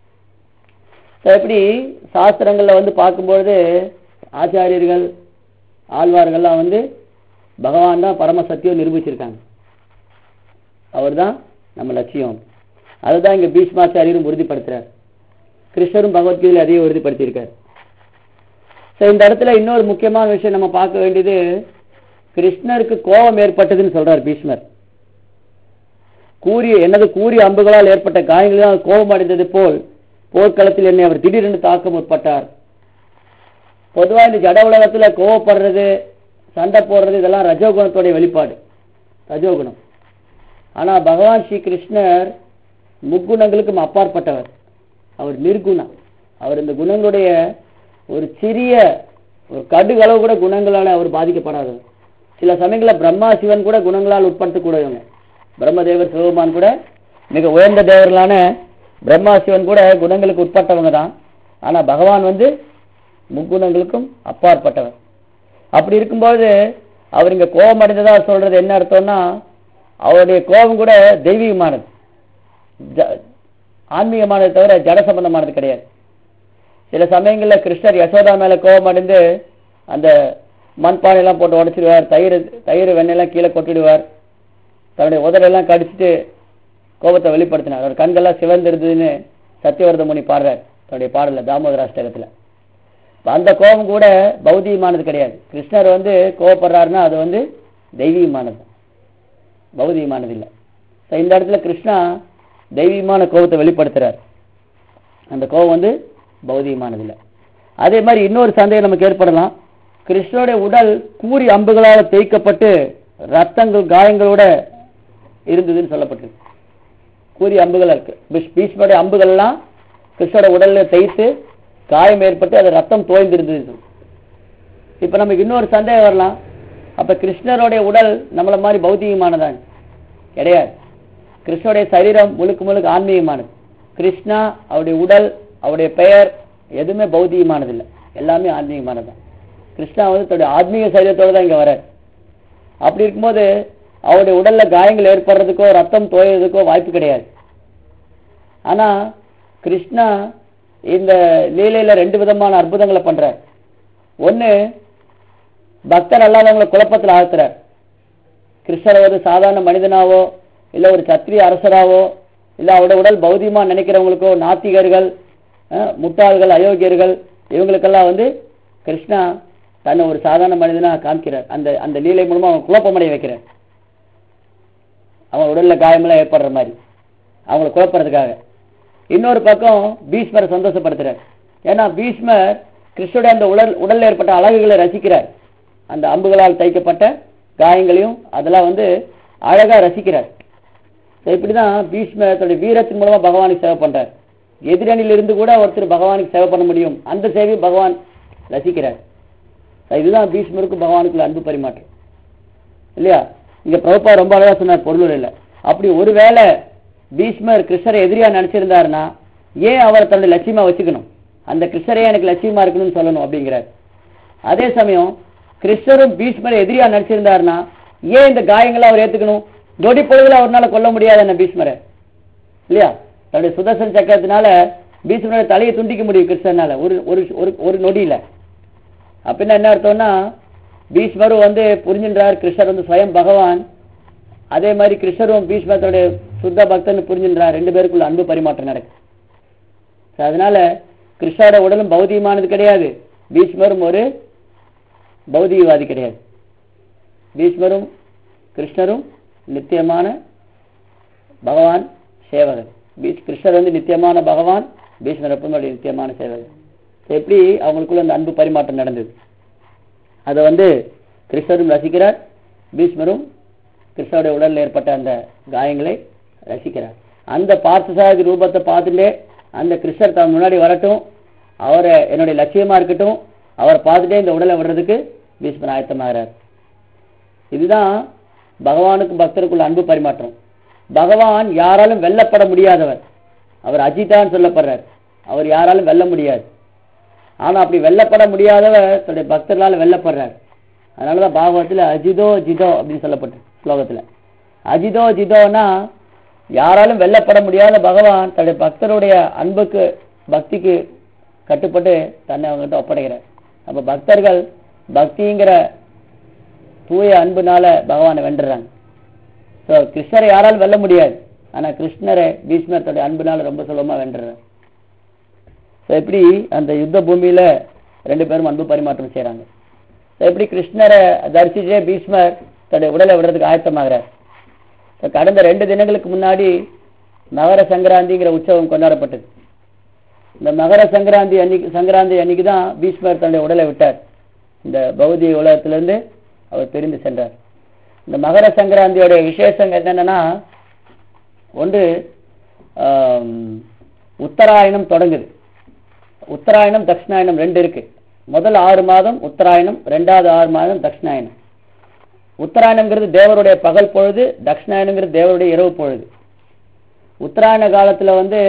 [SPEAKER 1] எப்படி சாஸ்திரங்கள்ல வந்து பார்க்கும்பொழுது ஆச்சாரியர்கள் ஆழ்வார்கள்லாம் வந்து பகவான் தான் பரம சத்தியம் நிரூபிச்சிருக்காங்க அவர்தான் நம்ம லட்சியம் அதுதான் இங்க பீஷ்மாச்சாரியரும் உறுதிப்படுத்துறார் கிருஷ்ணரும் பகவத்கீதையில் அதையும் உறுதிப்படுத்தியிருக்கார் So, இந்த இடத்துல இன்னொரு முக்கியமான விஷயம் நம்ம பார்க்க வேண்டியது கிருஷ்ணருக்கு கோபம் ஏற்பட்டதுன்னு சொல்றார் பீஷ்மர் கூறிய எனது கூறிய அம்புகளால் ஏற்பட்ட காயங்களால் கோபம் அடைந்தது போல் போர்க்களத்தில் என்னை அவர் திடீரென்று தாக்க முற்பட்டார் பொதுவா இந்த ஜட உலகத்துல கோவப்படுறது சண்டை போடுறது இதெல்லாம் ரஜோகுணத்துடைய வெளிப்பாடு ரஜோகுணம் ஆனா பகவான் ஸ்ரீ கிருஷ்ணர் முக்குணங்களுக்கும் அப்பாற்பட்டவர் அவர் நிர்குணம் அவர் இந்த குணங்களுடைய ஒரு சிறிய ஒரு கடுகளவு கூட குணங்களால அவர் பாதிக்கப்படாதவர் சில சமயங்களில் பிரம்மா சிவன் கூட குணங்களால் உட்படுத்தக்கூடியவங்க பிரம்மதேவர் சிவபெருமான் கூட மிக உயர்ந்த தேவர்களான பிரம்மா சிவன் கூட குணங்களுக்கு உட்பட்டவங்க தான் ஆனா பகவான் வந்து முக்குணங்களுக்கும் அப்பாற்பட்டவர் அப்படி இருக்கும்போது அவர் இங்க கோபம் அடைந்ததா சொல்றது என்ன அர்த்தம்னா அவருடைய கோபம் கூட தெய்வீகமானது ஜ- ஆன்மீகமானது தவிர ஜட சம்பந்தமானது கிடையாது சில சமயங்கள்ல கிருஷ்ணர் யசோதா மேல கோபம் அடைந்து அந்த மண்பானையெல்லாம் போட்டு உடைச்சிடுவார் தயிர் தயிர் வெண்ணெய்லாம் கீழே கொட்டிடுவார் தன்னுடைய உதடெல்லாம் கடிச்சிட்டு கோபத்தை வெளிப்படுத்தினார் அவர் கண்கள்லாம் சிவந்திருந்ததுன்னு சத்தியவர்த முனி பாடுறார் தன்னுடைய பாடல தாமோதராஷ்டகத்துல இப்ப அந்த கோபம் கூட பௌதிகமானது கிடையாது கிருஷ்ணர் வந்து கோபப்படுறாருன்னா அது வந்து தெய்வீகமானது பௌதிகமானது இல்லை ஸோ இந்த இடத்துல கிருஷ்ணா தெய்வீகமான கோபத்தை வெளிப்படுத்துறார் அந்த கோபம் வந்து பௌதிகமானது இல்லை அதே மாதிரி இன்னொரு சந்தேகம் நமக்கு ஏற்படலாம் கிருஷ்ணனுடைய உடல் கூறி அம்புகளால் தேய்க்கப்பட்டு ரத்தங்கள் காயங்களோட இருந்ததுன்னு சொல்லப்பட்டிருக்கு கூறி அம்புகள் இருக்கு பீஷ்- பீஷ்மருடைய அம்புகள் எல்லாம் கிருஷ்ணோட உடல்ல தேய்த்து காயம் ஏற்பட்டு அது ரத்தம் தோய்ந்திருந்தது இப்ப நமக்கு இன்னொரு சந்தேகம் வரலாம் அப்ப கிருஷ்ணருடைய உடல் நம்மள மாதிரி பௌத்திகமானதான் கிடையாது கிருஷ்ணருடைய சரீரம் முழுக்க முழுக்க ஆன்மீகமானது கிருஷ்ணா அவருடைய உடல் அவருடைய பெயர் எதுவுமே பௌத்திகமானது இல்லை எல்லாமே ஆன்மீகமானதுதான் கிருஷ்ணா வந்து தன்னுடைய ஆத்மீக சரீரத்தோட தான் இங்க வரார் அப்படி இருக்கும்போது அவருடைய உடல்ல காயங்கள் ஏற்படுறதுக்கோ ரத்தம் தோயறதுக்கோ வாய்ப்பு கிடையாது ஆனா கிருஷ்ணா இந்த லீலையில ரெண்டு விதமான அற்புதங்களை பண்றார் ஒண்ணு பக்தர் அல்லாதவங்களை குழப்பத்தில் ஆழ்த்துறார் கிருஷ்ணர் ஒரு சாதாரண மனிதனாவோ இல்ல ஒரு சத்திரிய அரசராவோ இல்ல அவருடைய உடல் பௌதிகமா நினைக்கிறவங்களுக்கோ நாத்திகர்கள் அஹ், முட்டாள்கள் அயோக்கியர்கள் இவங்களுக்கெல்லாம் வந்து கிருஷ்ணா தன்னை ஒரு சாதாரண மனிதனா காமிக்கிறார் அந்த அந்த லீலை மூலமா அவன் குழப்பமடைய வைக்கிறார் அவன் உடல்ல காயமெல்லாம் ஏற்படுற மாதிரி அவங்கள குழப்பறதுக்காக இன்னொரு பக்கம் பீஷ்மரை சந்தோஷப்படுத்துறார் ஏன்னா பீஷ்மர் கிருஷ்ணனுடைய அந்த உடல் உடல்ல ஏற்பட்ட அழகுகளை ரசிக்கிறார் அந்த அம்புகளால் தைக்கப்பட்ட காயங்களையும் அதெல்லாம் வந்து அழகா ரசிக்கிறார் So இப்படிதான் பீஷ்மர் தன்னுடைய வீரத்தின் மூலமா பகவானுக்கு சேவை பண்றார் எதிரணியில இருந்து கூட ஒருத்தர் பகவானுக்கு சேவை பண்ண முடியும் அந்த சேவையை பகவான் ரசிக்கிறார் So இதுதான் பீஷ்மருக்கும் பகவானுக்குள்ள அன்பு பரிமாற்றம் இல்லையா இங்க பிரபுப்பா ரொம்ப அழகா சொன்னார் பொருள் இல்ல அப்படி ஒருவேளை பீஷ்மர் கிருஷ்ணரை எதிரியா நினைச்சிருந்தாருன்னா ஏன் அவர் தன்னுடைய லட்சியமா வச்சுக்கணும் அந்த கிருஷ்ணரே எனக்கு லட்சியமா இருக்கணும்னு சொல்லணும் அப்படிங்கிறார் அதே சமயம் கிருஷ்ணரும் பீஷ்மரை எதிரியா நடிச்சிருந்தாருன்னா ஏன் இந்த காயங்களை அவர் ஏத்துக்கணும் நொடி பொழுதுல அவர்னால கொல்ல முடியாது என்ன பீஷ்மரை இல்லையா தன்னுடைய சுதர்சன சக்கரத்தினால பீஷ்மரோட தலையை துண்டிக்க முடியும் கிருஷ்ணனால ஒரு ஒரு ஒரு ஒரு நொடியில அப்படின்னா என்ன அர்த்தம்னா பீஷ்மரும் வந்து புரிஞ்சின்றார் கிருஷ்ணர் வந்து ஸ்வயம் பகவான் அதே மாதிரி கிருஷ்ணரும் பீஷ்மத்தோடைய சுத்த பக்தன் புரிஞ்சின்றார் ரெண்டு பேருக்குள்ள அன்பு பரிமாற்றம் நடக்கு So, அதனால கிருஷ்ணரோட உடலும் பௌதிகமானது கிடையாது பீஷ்மரும் ஒரு பௌதிகவாதி கிடையாது பீஷ்மரும் கிருஷ்ணரும் நித்தியமான பகவான் சேவகர் பீஷ் கிருஷ்ணர் வந்து நித்தியமான பகவான் பீஷ்மர் எப்பவுமே நித்தியமான சேவகர் So, எப்படி அவங்களுக்குள்ள அந்த அன்பு பரிமாற்றம் நடந்தது அதை வந்து கிருஷ்ணரும் ரசிக்கிறார் பீஷ்மரும் கிருஷ்ணருடைய உடலில் ஏற்பட்ட அந்த காயங்களை ரசிக்கிறார் அந்த பார்த்தசாரதி ரூபத்தை பார்த்துட்டே அந்த கிருஷ்ணர் தன் முன்னாடி வரட்டும் அவரை என்னுடைய லட்சியமா இருக்கட்டும் அவரை பார்த்துட்டே இந்த உடலை விடுறதுக்கு பீஷ்மர் ஆயத்தமாகிறார் இதுதான் பகவானுக்கும் பக்தருக்குள்ள அன்பு பரிமாற்றம் பகவான் யாராலும் வெல்லப்பட முடியாதவர் அவர் அஜிதான்னு சொல்லப்படுறார் அவர் யாராலும் வெல்ல முடியாது ஆனா அப்படி வெல்லப்பட முடியாதவர் தன்னுடைய பக்தர்களால வெல்லப்படுறார் அதனாலதான் பாகவத்துல அஜிதோ ஜிதோ அப்படின்னு சொல்லப்பட்டு ஸ்லோகத்துல அஜிதோ ஜிதோனா யாராலும் வெல்லப்பட முடியாத பகவான் தன்னுடைய பக்தருடைய அன்புக்கு பக்திக்கு கட்டுப்பட்டு தன்னை அவங்ககிட்ட ஒப்படைக்கிறார் அப்ப பக்தர்கள் பக்திங்கிற தூய அன்புனால பகவானை வென்றுறாங்க ஸோ கிருஷ்ணரை யாராலும் வெல்ல முடியாது ஆனா கிருஷ்ணரை பீஷ்மர் தன்னுடைய அன்புனால ரொம்ப சுலபமா வென்றுறார் ஸோ எப்படி அந்த யுத்த பூமியில ரெண்டு பேரும் அன்பு பரிமாற்றம் செய்றாங்க ஸோ எப்படி கிருஷ்ணரை தரிசிச்சே பீஷ்மர் தன்னுடைய உடலை விடுறதுக்கு ஆயத்தமாகிறார் So, கடந்த ரெண்டு தினங்களுக்கு முன்னாடி மகர சங்கராந்திங்கிற உற்சவம் கொண்டாடப்பட்டது இந்த மகர சங்கராந்தி அன்னைக்கு சங்கராந்தி அன்னைக்கு தான் பீஷ்மர் தன்னுடைய உடலை விட்டார் இந்த பௌதிக உலகத்திலிருந்து அவர் பிரிந்து சென்றார் இந்த மகர சங்கராந்தியோட விசேஷம் என்னன்னா ஒன்று ஆம், உத்தராயணம் தொடங்குது உத்தராயணம் தட்சிணாயனம் ரெண்டு இருக்கு முதல் ஆறு மாதம் உத்தராயணம் ரெண்டாவது ஆறு மாதம் தட்சிணாயனம் உத்தராயணம்ங்கிறது தேவருடைய பகல் பொழுது தட்சிணாயனங்கிறது தேவருடைய இரவு பொழுது உத்தராயண காலத்துல வந்து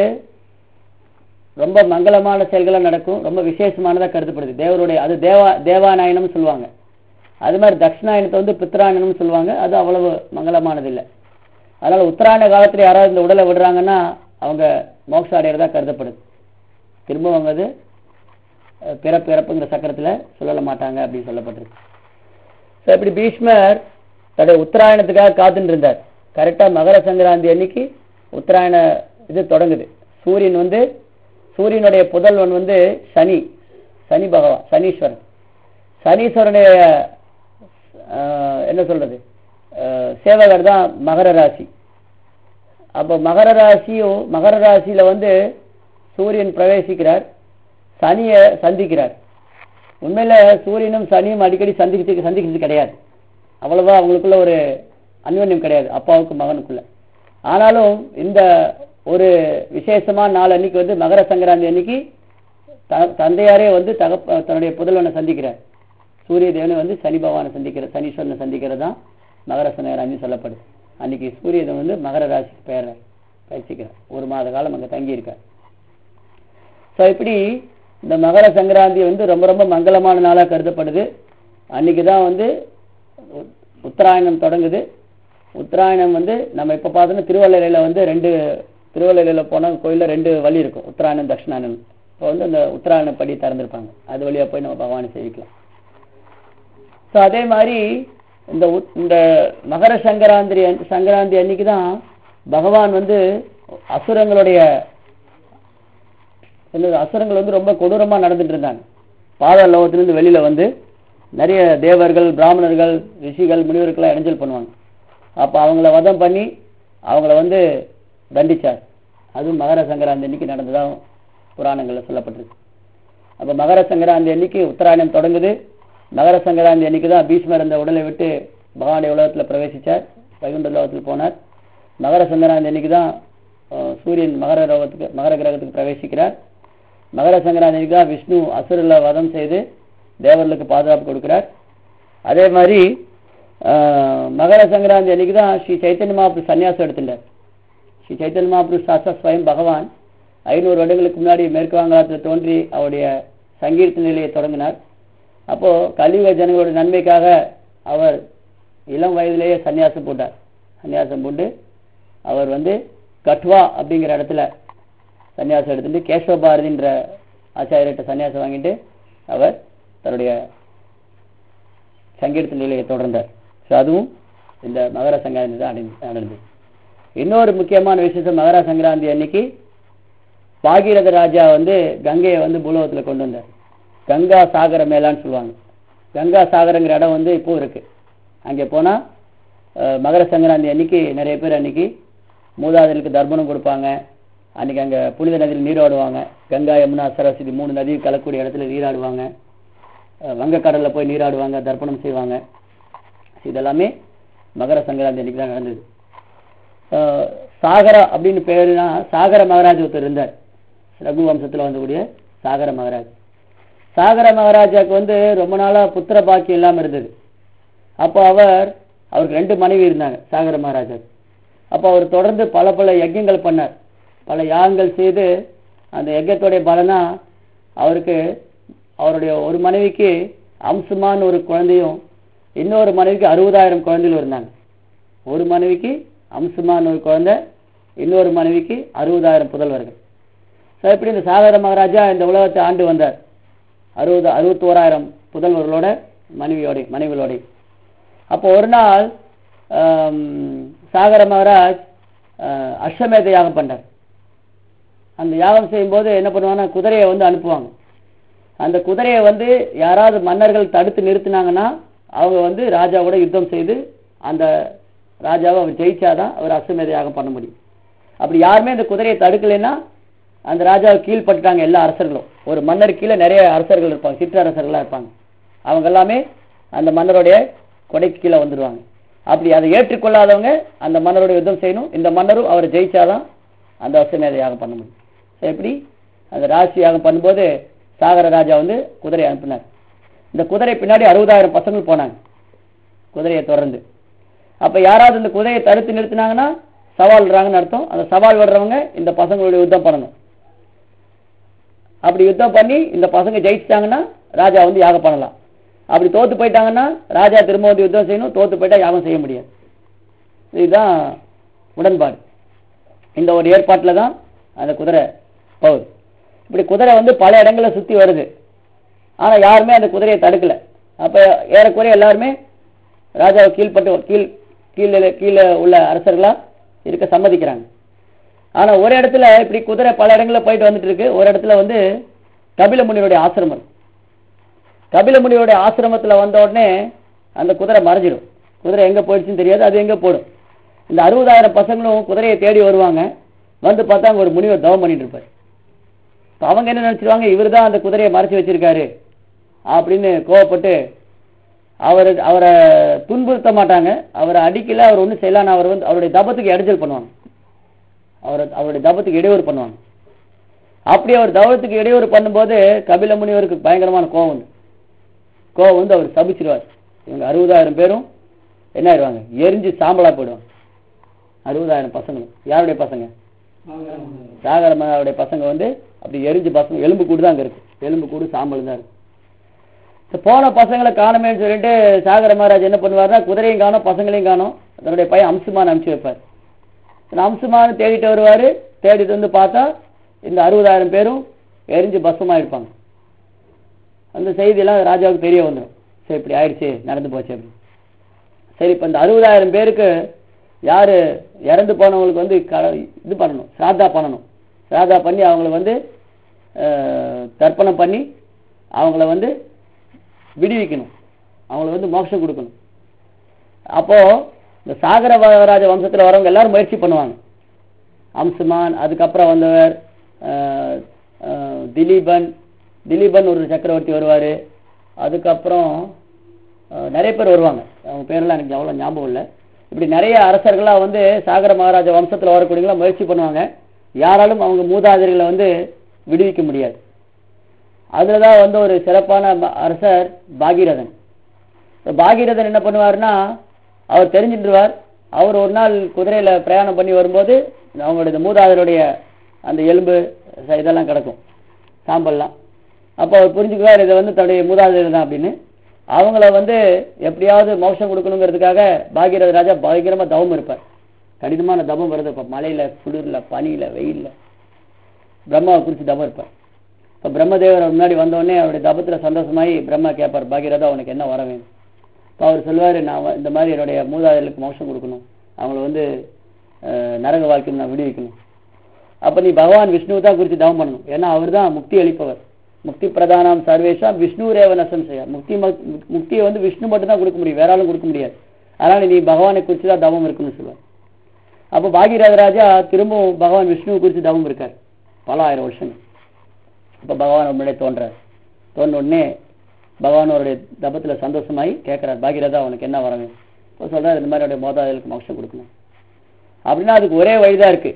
[SPEAKER 1] ரொம்ப மங்களமான செயல்கள் நடக்கும் ரொம்ப விசேஷமானதா கருதப்படுது தேவருடைய அது தேவா தேவாநாயனம் சொல்லுவாங்க அது மாதிரி தட்சிணாயனத்தை வந்து பித்ராயணம்னு சொல்லுவாங்க அது அவ்வளவு மங்களமானது இல்லை அதனால உத்தராயண காலத்துல யாராவது இந்த உடலை விடுறாங்கன்னா அவங்க மோட்சம் அடையிறதா கருதப்படுது திரும்ப அவங்க அது அஹ், பிறப்பு இறப்புங்கிற சக்கரத்துல சொல்லல மாட்டாங்க அப்படின்னு சொல்லப்பட்டிருக்கு ஸோ இப்படி பீஷ்மர் தன்னுடைய உத்தராயணத்துக்காக காத்துட்டு இருந்தார் கரெக்டா மகர சங்கராந்தி அன்னைக்கு உத்தராயண இது தொடங்குது சூரியன் வந்து சூரியனுடைய புதல்வன் வந்து சனி சனி பகவான் சனீஸ்வரன் சனீஸ்வரனுடைய ஆஹ், என்ன சொல்றது அஹ், சேவகர் தான் மகர ராசி அப்போ மகர ராசியும் மகர ராசியில வந்து சூரியன் பிரவேசிக்கிறார் சனியை சந்திக்கிறார் உண்மையில சூரியனும் சனியும் அடிக்கடி சந்திக்கிறது சந்திக்கிறது கிடையாது அவ்வளவா அவங்களுக்குள்ள ஒரு அன்யோன்யம் கிடையாது அப்பாவுக்கும் மகனுக்குள்ள ஆனாலும் இந்த ஒரு விசேஷமான நாள் அன்னைக்கு வந்து மகர சங்கராந்தி அன்னைக்கு த- தந்தையாரே வந்து தகப்ப தன்னுடைய புதல்வனை சந்திக்கிறார் சூரிய தேவனை வந்து சனி பகவானை சந்திக்கிற சனீஸ்வரனை சந்திக்கிறது தான் மகர சங்கராந்தி சொல்லப்படுது அன்னைக்கு சூரிய தேவன் வந்து மகர ராசிக்கு பெயர் பயிற்சிக்கிறார் ஒரு மாத காலம் அங்க தங்கி இருக்கார் ஸோ இப்படி இந்த மகர சங்கராந்தி வந்து ரொம்ப ரொம்ப மங்களமான நாளா கருதப்படுது அன்னைக்கு தான் வந்து உ- உத்தராயணம் தொடங்குது உத்தராயணம் வந்து நம்ம இப்ப பார்த்தோம்னா திருவள்ளையில வந்து ரெண்டு திருவள்ளையில போனா கோயில்ல ரெண்டு வழி இருக்கும் உத்தராயணம் தட்சிணாயனம் இப்போ வந்து அந்த உத்தராயண படி திறந்திருப்பாங்க அது வழியா போய் நம்ம பகவானை சேவிக்கலாம் ஸோ அதே மாதிரி இந்த உத்- இந்த மகர சங்கராந்திரி அன்- சங்கராந்தி அன்னைக்கு தான் பகவான் வந்து அசுரங்களுடைய என்னது அசுரங்கள் வந்து ரொம்ப கொடூரமா நடந்துட்டு இருந்தாங்க பாதாள லோகத்திலிருந்து வெளியில வந்து நிறைய தேவர்கள் பிராமணர்கள் ரிஷிகள் முனிவர்கள்லாம் இடைஞ்சல் பண்ணுவாங்க அப்ப அவங்கள வதம் பண்ணி அவங்கள வந்து தண்டிச்சார் அதுவும் மகர சங்கராந்தி அன்னைக்கு நடந்ததா புராணங்கள்ல சொல்லப்பட்டிருக்கு அப்ப மகர சங்கராந்தி அன்னைக்கு உத்தராயணம் தொடங்குது மகர சங்கராந்தி அன்னைக்கு தான் பீஷ்மர் அந்த உடலை விட்டு பகவானுடைய உலகத்துல பிரவேசிச்சார் வைகுண்ட லோகத்தில் போனார் மகர சங்கராந்தி அன்னைக்கு தான் அஹ், சூரியன் மகர லோகத்துக்கு மகர கிரகத்துக்கு பிரவேசிக்கிறார் மகர சங்கராந்தி அன்னைக்கு தான் விஷ்ணு அசுரல வதம் செய்து தேவர்களுக்கு பாதுகாப்பு கொடுக்கிறார் அதே மாதிரி அஹ், மகர சங்கராந்தி அன்னைக்கு தான் ஸ்ரீ சைத்தன்ய மகாபுரு சன்னியாசம் எடுத்துட்டார் ஸ்ரீ சைத்தன்ய மகாபுரு சாஸ்தா ஸ்வயம் பகவான் ஐநூறு வருடங்களுக்கு முன்னாடி மேற்கு வங்காளத்தில் தோன்றி அவருடைய சங்கீர்த்த நிலையை தொடங்கினார் அப்போ கலியுக ஜனங்களோட நன்மைக்காக அவர் இளம் வயதிலேயே சன்னியாசம் போட்டார் சன்னியாசம் போட்டு அவர் வந்து கட்வா அப்படிங்கிற இடத்துல சன்னியாசம் எடுத்துட்டு கேசவ பாரதின்ற ஆச்சாரியர்கிட்ட சன்னியாசம் வாங்கிட்டு அவர் தன்னுடைய சங்கீர்த்த நிலையை தொடர்ந்தார் ஸோ அதுவும் இந்த மகர சங்கராந்தி தான் அடைந்து- நடந்தது இன்னொரு முக்கியமான விசேஷம் மகர சங்கராந்தி அன்னைக்கு பாகீரத ராஜா வந்து கங்கையை வந்து பூலோகத்துல கொண்டு வந்தார் கங்கா சாகர மேலான்னு சொல்லுவாங்க கங்கா சாகரங்கிற இடம் வந்து இப்போ இருக்கு அங்கே போனா அஹ், மகர சங்கராந்தி அன்னைக்கு நிறைய பேர் அன்னைக்கு மூதாதையர்களுக்கு தர்ப்பணம் கொடுப்பாங்க அன்னைக்கு அங்க புனித நதியில் நீராடுவாங்க கங்கா யமுனா சரஸ்வதி மூணு நதி கலக்கூடிய இடத்துல நீராடுவாங்க அஹ், வங்கக்கடல்ல போய் நீராடுவாங்க தர்ப்பணம் செய்வாங்க இதெல்லாமே மகர சங்கராந்தி அன்னைக்கு தான் நடந்தது அஹ், சாகர அப்படின்னு பேருனா சாகர மகாராஜ் ஒருத்தர் இருந்தார் ரகு வம்சத்துல வந்தக்கூடிய சாகர மகாராஜ் சாகர மகாராஜாக்கு வந்து ரொம்ப நாளா புத்திர பாக்கியம் இல்லாம இருந்தது அப்போ அவர் அவருக்கு ரெண்டு மனைவி இருந்தாங்க சாகர மகாராஜா அப்போ அவர் தொடர்ந்து பல பல யஜ்யங்கள் பண்ணார் பல யாகங்கள் செய்து அந்த யஜ்யத்துடைய பலனா அவருக்கு அவருடைய ஒரு மனைவிக்கு அம்சமான ஒரு குழந்தையும் இன்னொரு மனைவிக்கு அறுபதாயிரம் குழந்தைகள் இருந்தாங்க ஒரு மனைவிக்கு அம்சமான ஒரு குழந்தை இன்னொரு மனைவிக்கு அறுபதாயிரம் புதல்வர்கள் ஸோ இப்படி இந்த சாகர மகாராஜா இந்த உலகத்தை ஆண்டு வந்தார் அறுபது அறுபத்தோராயிரம் புதல்வர்களோட மனைவியோட மனைவிகளோட அப்போ ஒரு நாள் ஆம், சாகர மகாராஜ் ஆஹ், அஸ்வமேத யாகம் பண்ணார் அந்த யாகம் செய்யும்போது என்ன பண்ணுவாங்கன்னா குதிரையை வந்து அனுப்புவாங்க அந்த குதிரையை வந்து யாராவது மன்னர்கள் தடுத்து நிறுத்தினாங்கன்னா அவங்க வந்து ராஜாவோட யுத்தம் செய்து அந்த ராஜாவை அவர் ஜெயிச்சாதான் அவர் அஸ்வமேத யாகம் பண்ண முடியும் அப்படி யாருமே அந்த குதிரையை தடுக்கலைன்னா அந்த ராஜாவை கீழ்பட்டுட்டாங்க எல்லா அரசர்களும் ஒரு மன்னர் கீழே நிறைய அரசர்கள் இருப்பாங்க சிற்றரசர்களா இருப்பாங்க அவங்க எல்லாமே அந்த மன்னருடைய கொடைக்கு கீழே வந்துடுவாங்க அப்படி அதை ஏற்றுக்கொள்ளாதவங்க அந்த மன்னரோட யுத்தம் செய்யணும் இந்த மன்னரும் அவர் ஜெயிச்சாதான் அந்த அஸ்வமேத யாகம் பண்ண முடியும் So, எப்படி அந்த ராசி யாகம் பண்ணும்போது சாகர ராஜா வந்து குதிரை அனுப்பினார் இந்த குதிரை பின்னாடி அறுபதாயிரம் பசங்கள் போனாங்க குதிரையை தொடர்ந்து அப்ப யாராவது இந்த குதிரையை தடுத்து நிறுத்தினாங்கன்னா சவால் விடுறாங்கன்னு அர்த்தம் அந்த சவால் விடுறவங்க இந்த பசங்களுடைய யுத்தம் பண்ணணும் அப்படி யுத்தம் பண்ணி இந்த பசங்க ஜெயிச்சிட்டாங்கன்னா ராஜா வந்து யாகம் பண்ணலாம் அப்படி தோத்து போயிட்டாங்கன்னா ராஜா திரும்ப வந்து யுத்தம் செய்யணும் தோத்து போயிட்டா யாகம் செய்ய முடியாது இதுதான் உடன்பாடு இந்த ஒரு ஏற்பாட்டில் தான் அந்த குதிரை போகுது இப்படி குதிரை வந்து பல இடங்களை சுத்தி வருது ஆனா யாருமே அந்த குதிரையை தடுக்கல அப்ப ஏறக்குறைய எல்லாருமே ராஜாவை கீழ்பட்டு கீழ் கீழே கீழே உள்ள அரசர்களா இருக்க சம்மதிக்கிறாங்க ஆனா ஒரு இடத்துல இப்படி குதிரை பல இடங்கள்ல போயிட்டு வந்துட்டு இருக்கு ஒரு இடத்துல வந்து கபில முனிவருடைய ஆசிரமம் இருக்கு. கபில முனிவருடைய ஆசிரமத்துல வந்த உடனே அந்த குதிரை மறைஞ்சிடும் குதிரை எங்க போயிடுச்சுன்னு தெரியாது அது எங்க போடும் இந்த அறுபதாயிரம் பசங்களும் குதிரையை தேடி வருவாங்க வந்து பார்த்தா அங்க ஒரு முனிவர் தவம் பண்ணிட்டு இருப்பார் இப்ப அவங்க என்ன நினைச்சிருவாங்க இவர் தான் அந்த குதிரையை மறைச்சு வச்சிருக்காரு அப்படின்னு கோவப்பட்டு அவர் அவரை துன்புறுத்த மாட்டாங்க அவரை அடிக்கல அவர் ஒன்றும் செய்யலாம் அவர் வந்து அவருடைய தபத்துக்கு இடைஞ்சல் பண்ணுவாங்க அவர் அவருடைய தபத்துக்கு இடையூறு பண்ணுவாங்க அப்படி அவர் தவத்துக்கு இடையூறு பண்ணும்போது கபில முனிவருக்கு பயங்கரமான கோவம் வந்து கோவம் வந்து அவர் சபிச்சிருவார் இவங்க அறுபதாயிரம் பேரும் என்ன ஆயிடுவாங்க எரிஞ்சு சாம்பலா போயிடுவாங்க அறுபதாயிரம் பசங்களும் யாருடைய பசங்க சாகர மகாவுடைய பசங்க வந்து அப்படி எரிஞ்சு பசங்க எலும்பு கூடு தான் அங்க இருக்கு எலும்பு கூடு சாம்பல் தான் இருக்கு இந்த போன பசங்களை காணுமேன்னு சொல்லிட்டு சாகர மகாராஜ் என்ன பண்ணுவாருன்னா குதிரையும் காணும் பசங்களையும் காணும் தன்னுடைய பையன் அம்சுமான் அனுப்பிச்சு வைப்பார் இந்த அம்சுமான் தேடிட்டு வருவாரு தேடிட்டு வந்து பார்த்தா இந்த அறுபதாயிரம் பேரும் எரிஞ்சு பஸ்ஸமா இருப்பாங்க அந்த செய்தியெல்லாம் ராஜாவுக்கு தெரிய வந்துடும் சரி இப்படி ஆயிடுச்சு நடந்து போச்சு அப்படின்னு சரி இப்ப இந்த அறுபதாயிரம் பேருக்கு யாரு இறந்து போனவங்களுக்கு வந்து க- இது பண்ணணும் சிராதா பண்ணணும் சிராதா பண்ணி அவங்கள வந்து அஹ், தர்ப்பணம் பண்ணி அவங்கள வந்து விடுவிக்கணும் அவங்களுக்கு வந்து மோட்சம் கொடுக்கணும் அப்போ இந்த சாகர ராஜ வம்சத்துல வரவங்க எல்லாரும் முயற்சி பண்ணுவாங்க அம்சுமான் அதுக்கப்புறம் வந்தவர் அஹ், அஹ், திலீபன் திலீபன் ஒரு சக்கரவர்த்தி வருவாரு அதுக்கப்புறம் அஹ், நிறைய பேர் வருவாங்க அவங்க பேரெல்லாம் எனக்கு அவ்வளோ ஞாபகம் இல்லை இப்படி நிறைய அரசர்களா வந்து சாகர மகாராஜ வம்சத்துல வரக்கூடியவங்களா முயற்சி பண்ணுவாங்க யாராலும் அவங்க மூதாதையர்களை வந்து விடுவிக்க முடியாது அதுலதான் வந்து ஒரு சிறப்பான ம- அரசர் பாகீரதன் இப்ப பாகீரதன் என்ன பண்ணுவாருன்னா அவர் தெரிஞ்சிட்டுருவார் அவர் ஒரு நாள் குதிரையில பிரயாணம் பண்ணி வரும்போது அவங்களுடைய இந்த மூதாதையருடைய அந்த எலும்பு ச- இதெல்லாம் கிடக்கும் சாம்பல்லாம் அப்போ அவர் புரிஞ்சுக்குவார் இதை வந்து தன்னுடைய மூதாதையர் தான் அப்படின்னு அவங்கள வந்து எப்படியாவது மோட்சம் கொடுக்கணுங்கிறதுக்காக பாகீரத ராஜா பயங்கரமா தவம் இருப்பார் கடினமான தவம் வருது இப்ப மலையில குளிர்ல பனியில வெயில்ல பிரம்மாவை குறித்து தவம் இருப்பார் இப்ப பிரம்மதேவர் அவர் முன்னாடி வந்த உடனே அவருடைய தபத்துல சந்தோஷமாயி பிரம்மா கேட்பார் பாகீரதா உனக்கு என்ன வர வேணும் இப்ப அவர் சொல்லுவாரு நான் வ- இந்த மாதிரி என்னுடைய மூதாதையர்களுக்கு மோட்சம் கொடுக்கணும் அவங்கள வந்து அஹ், நரக வாழ்க்கை நான் விடுவிக்கணும் அப்ப நீ பகவான் விஷ்ணுவை தான் குறித்து தவம் பண்ணணும் ஏன்னா அவர் தான் முக்தி அளிப்பவர் முக்தி பிரதானம் சர்வேஷா விஷ்ணு ரேவனசம் செய்ய முக்தி ம- முக்தியை வந்து விஷ்ணு மட்டும் தான் கொடுக்க முடியும் வேற ஆளும் கொடுக்க முடியாது அதனால நீ பகவானை குறித்து தான் தவம் இருக்குன்னு சொல்லுவார் அப்ப பாகியராஜ ராஜா திரும்பவும் பகவான் விஷ்ணுவை குறித்து தவம் இருக்கார் பல ஆயிரம் வருஷம் அப்ப பகவான் முன்னாடி தோன்றார் தோன்ற உடனே பகவான் அவருடைய தபத்துல சந்தோஷமாயி கேட்கிறார் பாகிரதா அவனுக்கு என்ன வர வேணும் இப்போ சொல்றாரு இந்த மாதிரி அவருடைய மோதாதலுக்கு மோட்சம் கொடுக்கணும் அப்படின்னா அதுக்கு ஒரே வழிதான் இருக்கு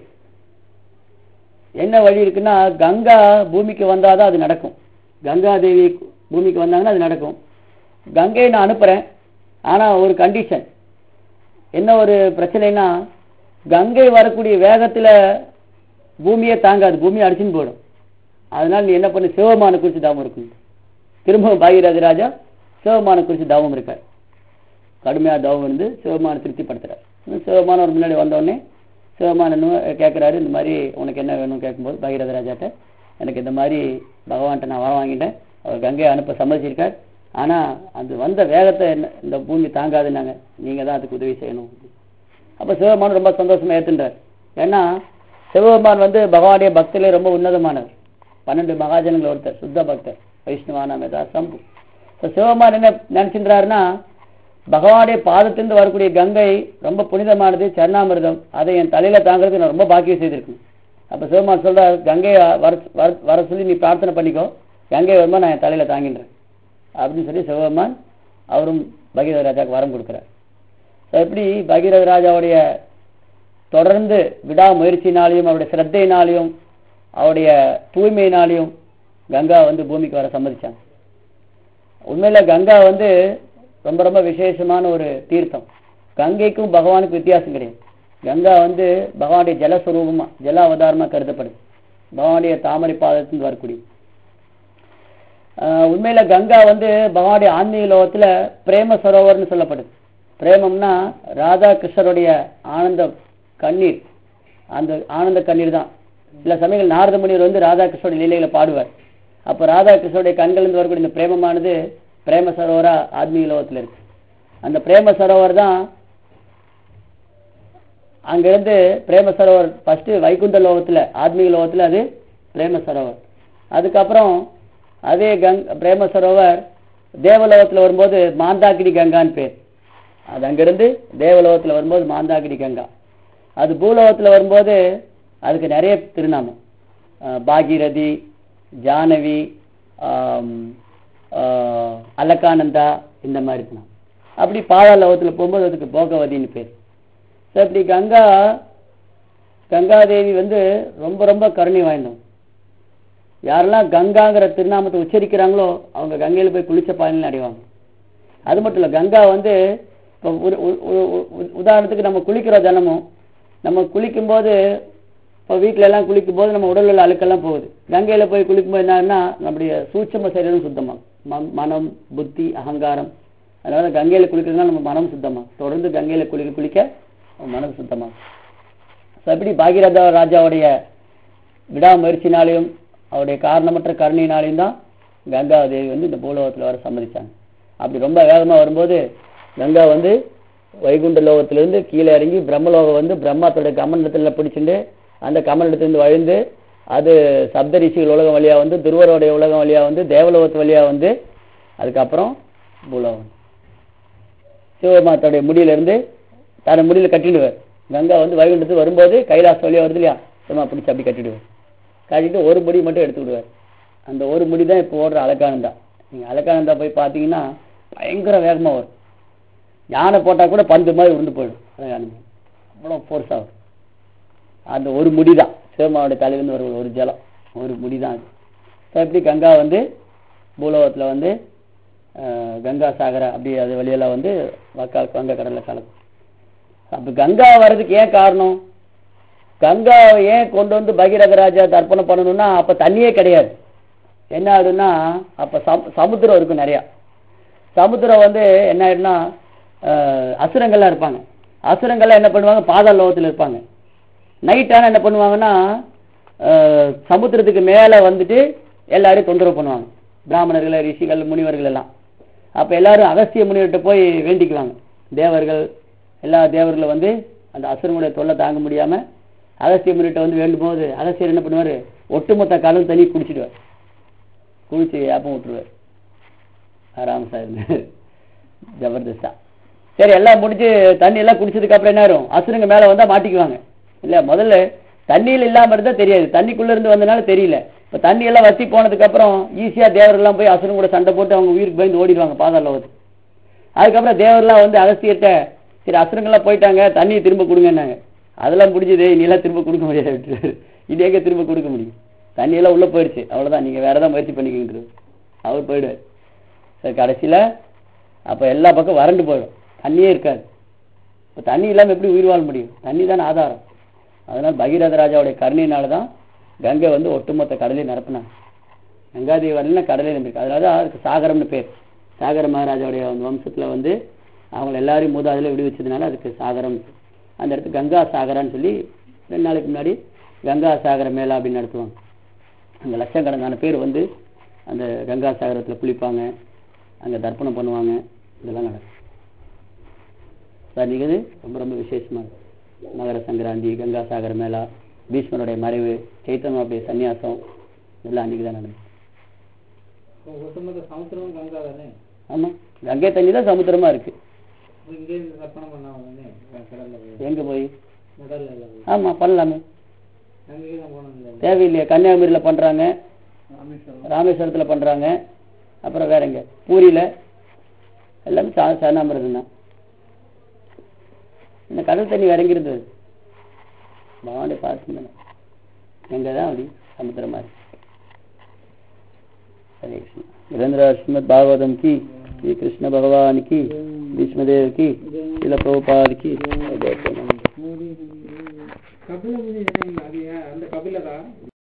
[SPEAKER 1] என்ன வழி இருக்குன்னா கங்கா பூமிக்கு வந்தாதான் அது நடக்கும் கங்கா தேவி பூமிக்கு வந்தாங்கன்னா அது நடக்கும் கங்கையை நான் அனுப்புறேன் ஆனா ஒரு கண்டிஷன் என்ன ஒரு பிரச்சனைனா கங்கை வரக்கூடிய வேகத்துல பூமியே தாங்காது பூமியை அடிச்சுன்னு போயிடும் அதனால நீ என்ன பண்ணு சிவமான குறித்து தாபம் இருக்கும் திரும்பவும் பாகிராஜ ராஜா சிவமான குறித்து தாபம் இருக்கார் கடுமையா தவம் இருந்து சிவமான திருப்திப்படுத்துறார் இன்னும் சிவமான ஒரு முன்னாடி வந்த உடனே சிவமான கேட்கிறாரு இந்த மாதிரி உனக்கு என்ன வேணும் கேட்கும்போது பகீரத ராஜாட்ட எனக்கு இந்த மாதிரி பகவான்கிட்ட நான் வர வாங்கிட்டேன் அவர் கங்கையை அனுப்ப சம்மதிச்சிருக்கார் ஆனா அது வந்த வேகத்தை என்ன- இந்த பூமி தாங்காதுன்னாங்க நீங்க தான் அதுக்கு உதவி செய்யணும் அப்ப சிவபெருமான் ரொம்ப சந்தோஷமா ஏத்துன்றார் ஏன்னா சிவபெருமான் வந்து பகவானுடைய பக்தியிலே ரொம்ப உன்னதமானவர் பன்னெண்டு மகாஜனங்கள் ஒருத்தர் சுத்த பக்தர் வைஷ்ணவான மெதா சம்பு இப்ப சிவபெருமான் என்ன நினைச்சின்றாருன்னா பகவானுடைய பாதத்திலிருந்து வரக்கூடிய கங்கை ரொம்ப புனிதமானது சரணாமிர்தம் அதை என் தலையில தாங்கிறதுக்கு நான் ரொம்ப பாக்கியம் செய்திருக்கேன் அப்ப சிவபெருமான் சொல்றார் கங்கையை வர வர- வர சொல்லி நீ பிரார்த்தனை பண்ணிக்கோ கங்கை வருமா நான் என் தலையில தாங்கின்றேன் அப்படின்னு சொல்லி சிவபெருமான் அவரும் பகீரத ராஜாவுக்கு வரம் கொடுக்கிறார் So, எப்படி பகீரத ராஜாவுடைய தொடர்ந்து விடாமுயற்சினாலையும் அவருடைய சிரத்தையினாலையும் அவருடைய தூய்மையினாலையும் கங்கா வந்து பூமிக்கு வர சம்மதிச்சாங்க உண்மையில கங்கா வந்து ரொம்ப ரொம்ப விசேஷமான ஒரு தீர்த்தம் கங்கைக்கும் பகவானுக்கும் வித்தியாசம் கிடையாது கங்கா வந்து பகவானுடைய ஜலஸ்வரூபமா ஜல அவதாரமா கருதப்படுது பகவானுடைய தாமரை பாதத்திலிருந்து வரக்கூடிய ஆஹ் உண்மையில கங்கா வந்து பகவானுடைய ஆன்மீக லோகத்துல பிரேம சரோவர்னு சொல்லப்படுது பிரேமம்னா ராதா கிருஷ்ணருடைய ஆனந்த கண்ணீர் அந்த ஆனந்த கண்ணீர் தான் சில சமயங்கள் நாரத முனிவர் வந்து ராதா கிருஷ்ணருடைய லீலைகளை பாடுவார் அப்ப ராதா கிருஷ்ணருடைய கண்களிலிருந்து வரக்கூடிய இந்த பிரேமமானது பிரேம சரோவரா ஆத்மீக லோகத்துல இருக்கு அந்த பிரேம சரோவர் தான் அங்கிருந்து பிரேம சரோவர் ஃபர்ஸ்ட் வைகுண்ட லோகத்துல ஆத்மீக லோகத்துல அது பிரேம சரோவர் அதுக்கப்புறம் அதே கங் பிரேம சரோவர் தேவலோகத்துல வரும்போது மாந்தாக்கினி கங்கான்னு பேர் அது அங்கிருந்து தேவலோகத்துல வரும்போது மாந்தாகிரி கங்கா அது பூலோகத்துல வரும்போது அதுக்கு நிறைய திருநாமம் அஹ் பாகீரதி ஜானவி ஆம், ஆஹ், அலக்கானந்தா இந்த மாதிரி திருநாமம் அப்படி பாதாள லோகத்துல போகும்போது அதுக்கு போகவதின்னு பேர் ஸோ இப்படி கங்கா கங்காதேவி வந்து ரொம்ப ரொம்ப கருணை வாய்ந்தவங்க யாரெல்லாம் கங்காங்கிற திருநாமத்தை உச்சரிக்கிறாங்களோ அவங்க கங்கையில போய் குளிச்ச பாலில் அடைவாங்க அது மட்டும் இல்ல கங்கா வந்து இப்போ ஒரு ஒரு- ஒரு- ஒரு- உதாரணத்துக்கு நம்ம குளிக்கிறோம் தினமும் நம்ம குளிக்கும்போது இப்போ வீட்ல எல்லாம் குளிக்கும் போது நம்ம உடல் உள்ள அழுக்கெல்லாம் போகுது கங்கையில போய் குளிக்கும்போது என்னன்னா நம்முடைய சூட்சம சரீரம் சுத்தமாகும் ம- மனம் புத்தி அகங்காரம் அதனால கங்கையில குளிக்கிறதுனால நம்ம மனம் சுத்தமாகும் தொடர்ந்து கங்கையில குளிக்க குளிக்க நம்ம மனம் சுத்தமாகும் ஸோ எப்படி பாகீரத ராஜாவுடைய விடாமுயற்சினாலையும் அவருடைய காரணமற்ற கருணையினாலையும் தான் கங்கா தேவி வந்து இந்த பூலோகத்துல வர சம்மதிச்சாங்க அப்படி ரொம்ப வேகமா வரும்போது கங்கா வந்து வைகுண்ட லோகத்திலிருந்து கீழே இறங்கி பிரம்மலோகம் வந்து பிரம்மாத்தோட கமண்டத்துல பிடிச்சிட்டு அந்த கமண்டத்திலிருந்து வழிந்து அது சப்த ரிஷிகள் உலகம் வழியா வந்து துருவருடைய உலகம் வழியா வந்து தேவலோகத்து வழியா வந்து அதுக்கப்புறம் பூலோகம் சிவபெருமாத்தோடைய முடியில இருந்து தன் முடியில கட்டிடுவார் கங்கா வந்து வைகுண்டத்துக்கு வரும்போது கைலாச வழியா வருது இல்லையா சும்மா பிடிச்சி அப்படி கட்டிடுவார் கட்டிட்டு ஒரு முடி மட்டும் எடுத்து விடுவார் அந்த ஒரு முடி தான் இப்போ ஓடுற அலக்கானந்தா நீங்க அலக்கானந்தா போய் பார்த்தீங்கன்னா பயங்கர வேகமா வரும் யானை போட்டா கூட பந்து மாதிரி உருண்டு போயிடும் அலக்கானந்தா அவ்வளோ ஃபோர்ஸாக வரும் அந்த ஒரு முடி தான் சிவமாவுடைய தலையிலேருந்து வர ஒரு ஜலம் ஒரு முடி தான் அது ஸோ எப்படி கங்கா வந்து பூலோகத்தில் வந்து அஹ், கங்கா சாகர அப்படி அது வழியெல்லாம் வந்து வக்கா வங்க கடலில் கலக்கும் அப்போ கங்கா வர்றதுக்கு ஏன் காரணம் கங்காவை ஏன் கொண்டு வந்து பகீரத ராஜா தர்ப்பணம் பண்ணணும்னா அப்ப தண்ணியே கிடையாது என்ன ஆகுதுன்னா அப்ப சமு- சமுத்திரம் இருக்கும் நிறையா சமுத்திரம் வந்து என்ன ஆயிடும்னா அஹ், அசுரங்கள்லாம் இருப்பாங்க அசுரங்கள்லாம் என்ன பண்ணுவாங்க பாதாள லோகத்துல இருப்பாங்க நைட் ஆனா என்ன பண்ணுவாங்கன்னா அஹ், சமுத்திரத்துக்கு மேல வந்துட்டு எல்லாரையும் தொந்தரவு பண்ணுவாங்க பிராமணர்கள் ரிஷிகள் முனிவர்கள் எல்லாம் அப்ப எல்லாரும் அகஸ்திய முனிவர்கிட்ட போய் வேண்டிக்குவாங்க தேவர்கள் எல்லா தேவர்களும் வந்து அந்த அசுரனுடைய தொல்லை தாங்க முடியாம அகஸ்திய முனிவர்கிட்ட வந்து வேண்டும் போது அகஸ்தியர் என்ன பண்ணுவாரு ஒட்டுமொத்த காலம் தண்ணி குடிச்சிடுவார் குடிச்சு ஏப்பம் விட்டுருவார் ஆராம் சார் ஜபர்தஸ்தா சரி எல்லாம் முடிஞ்சு தண்ணி எல்லாம் குடிச்சதுக்கு அப்புறம் என்ன ஆயிரும் அசுரங்க மேல வந்தா மாட்டிக்குவாங்க இல்ல முதல்ல தண்ணியில் இல்லாம இருந்தா தெரியாது தண்ணிக்குள்ள இருந்து வந்தனால தெரியல இப்ப தண்ணி எல்லாம் வத்தி போனதுக்கு அப்புறம் ஈஸியா தேவரெல்லாம் போய் அசுரங்க கூட சண்டை போட்டு அவங்க உயிருக்கு பயந்து ஓடிடுவாங்க பாதாள லோகத்துக்கு அதுக்கப்புறம் தேவர்லாம் வந்து அகஸ்தியர்கிட்ட சரி அசுரங்கள்லாம் போயிட்டாங்க தண்ணியை திரும்ப கொடுங்கன்னாங்க அதெல்லாம் முடிஞ்சது இனியெல்லாம் திரும்ப கொடுக்க முடியாது விட்டுருவாரு இது எங்க திரும்ப கொடுக்க முடியும் தண்ணியெல்லாம் உள்ள போயிடுச்சு அவ்வளவுதான் நீங்க வேற ஏதாவது முயற்சி பண்ணிக்கிட்டு அவர் போயிடுவார் சரி கடைசியில அப்ப எல்லா பக்கம் வறண்டு போயிடும் தண்ணியே இருக்காது இப்ப தண்ணி இல்லாம எப்படி உயிர் வாழ முடியும் தண்ணி தானே ஆதாரம் அதனால பகீரத ராஜாவுடைய கருணையினால தான் கங்கை வந்து ஒட்டுமொத்த கடலையும் நிரப்புனாங்க கங்காதேவி வரலன்னா கடலே நம்பிருக்கு அதனால தான் அதுக்கு சாகரம்னு பேர் சாகர மகாராஜாவுடைய அந்த வம்சத்துல வந்து அவங்க எல்லாரையும் மூதாதில விடுவிச்சதுனால அதுக்கு சாகரம் அந்த இடத்துக்கு கங்கா சாகரான்னு சொல்லி ரெண்டு நாளைக்கு முன்னாடி கங்கா சாகர மேளா அப்படின்னு நடத்துவாங்க அங்க லட்சக்கணக்கான பேர் வந்து அந்த கங்கா சாகரத்துல குளிப்பாங்க அங்க தர்ப்பணம் பண்ணுவாங்க இதெல்லாம் நடக்கும் சார் இது ரொம்ப ரொம்ப விசேஷமா இருக்கும் மகர சங்கராந்தி கங்கா சாகர மேளா பீஷ்மருடைய மறைவு சைத்தன்யாவுடைய சன்னியாசம் இதெல்லாம் அன்னைக்கு தான் நடக்கும்
[SPEAKER 2] ஒட்டுமொத்த சமுத்திரம் கங்கா தானே
[SPEAKER 1] ஆமா கங்கை தண்ணி தான் சமுத்திரமா இருக்கு
[SPEAKER 2] இங்கே இருந்து தர்ப்பணம் பண்ணாங்க கடல்ல போய்
[SPEAKER 1] எங்க போய்
[SPEAKER 2] கடல்ல இல்ல போய்
[SPEAKER 1] ஆமா பண்ணலாமே
[SPEAKER 2] அங்கேயே தான் போனது இல்லை
[SPEAKER 1] தேவையில்லையா கன்னியாகுமரியில பண்றாங்க
[SPEAKER 2] ராமேஸ்வரம்
[SPEAKER 1] ராமேஸ்வரத்துல பண்றாங்க அப்புறம் வேற எங்க பூரியில எல்லாமே சா சரணாமிரதம் தான் இந்த கடல் தண்ணி வேற எங்க இருந்தது பகவானுடைய பார்த்து எங்க தான் அப்படி சமுத்திரமா இருக்கு हरे कृष्ण वीरेंद्र श्रीमद भागवतम की श्री कृष्ण भगवान की भीष्मदेव की शिल प्रभुपाद की जय जय
[SPEAKER 2] கபில முனி என்ன அது ஏன் அந்த கபில தான்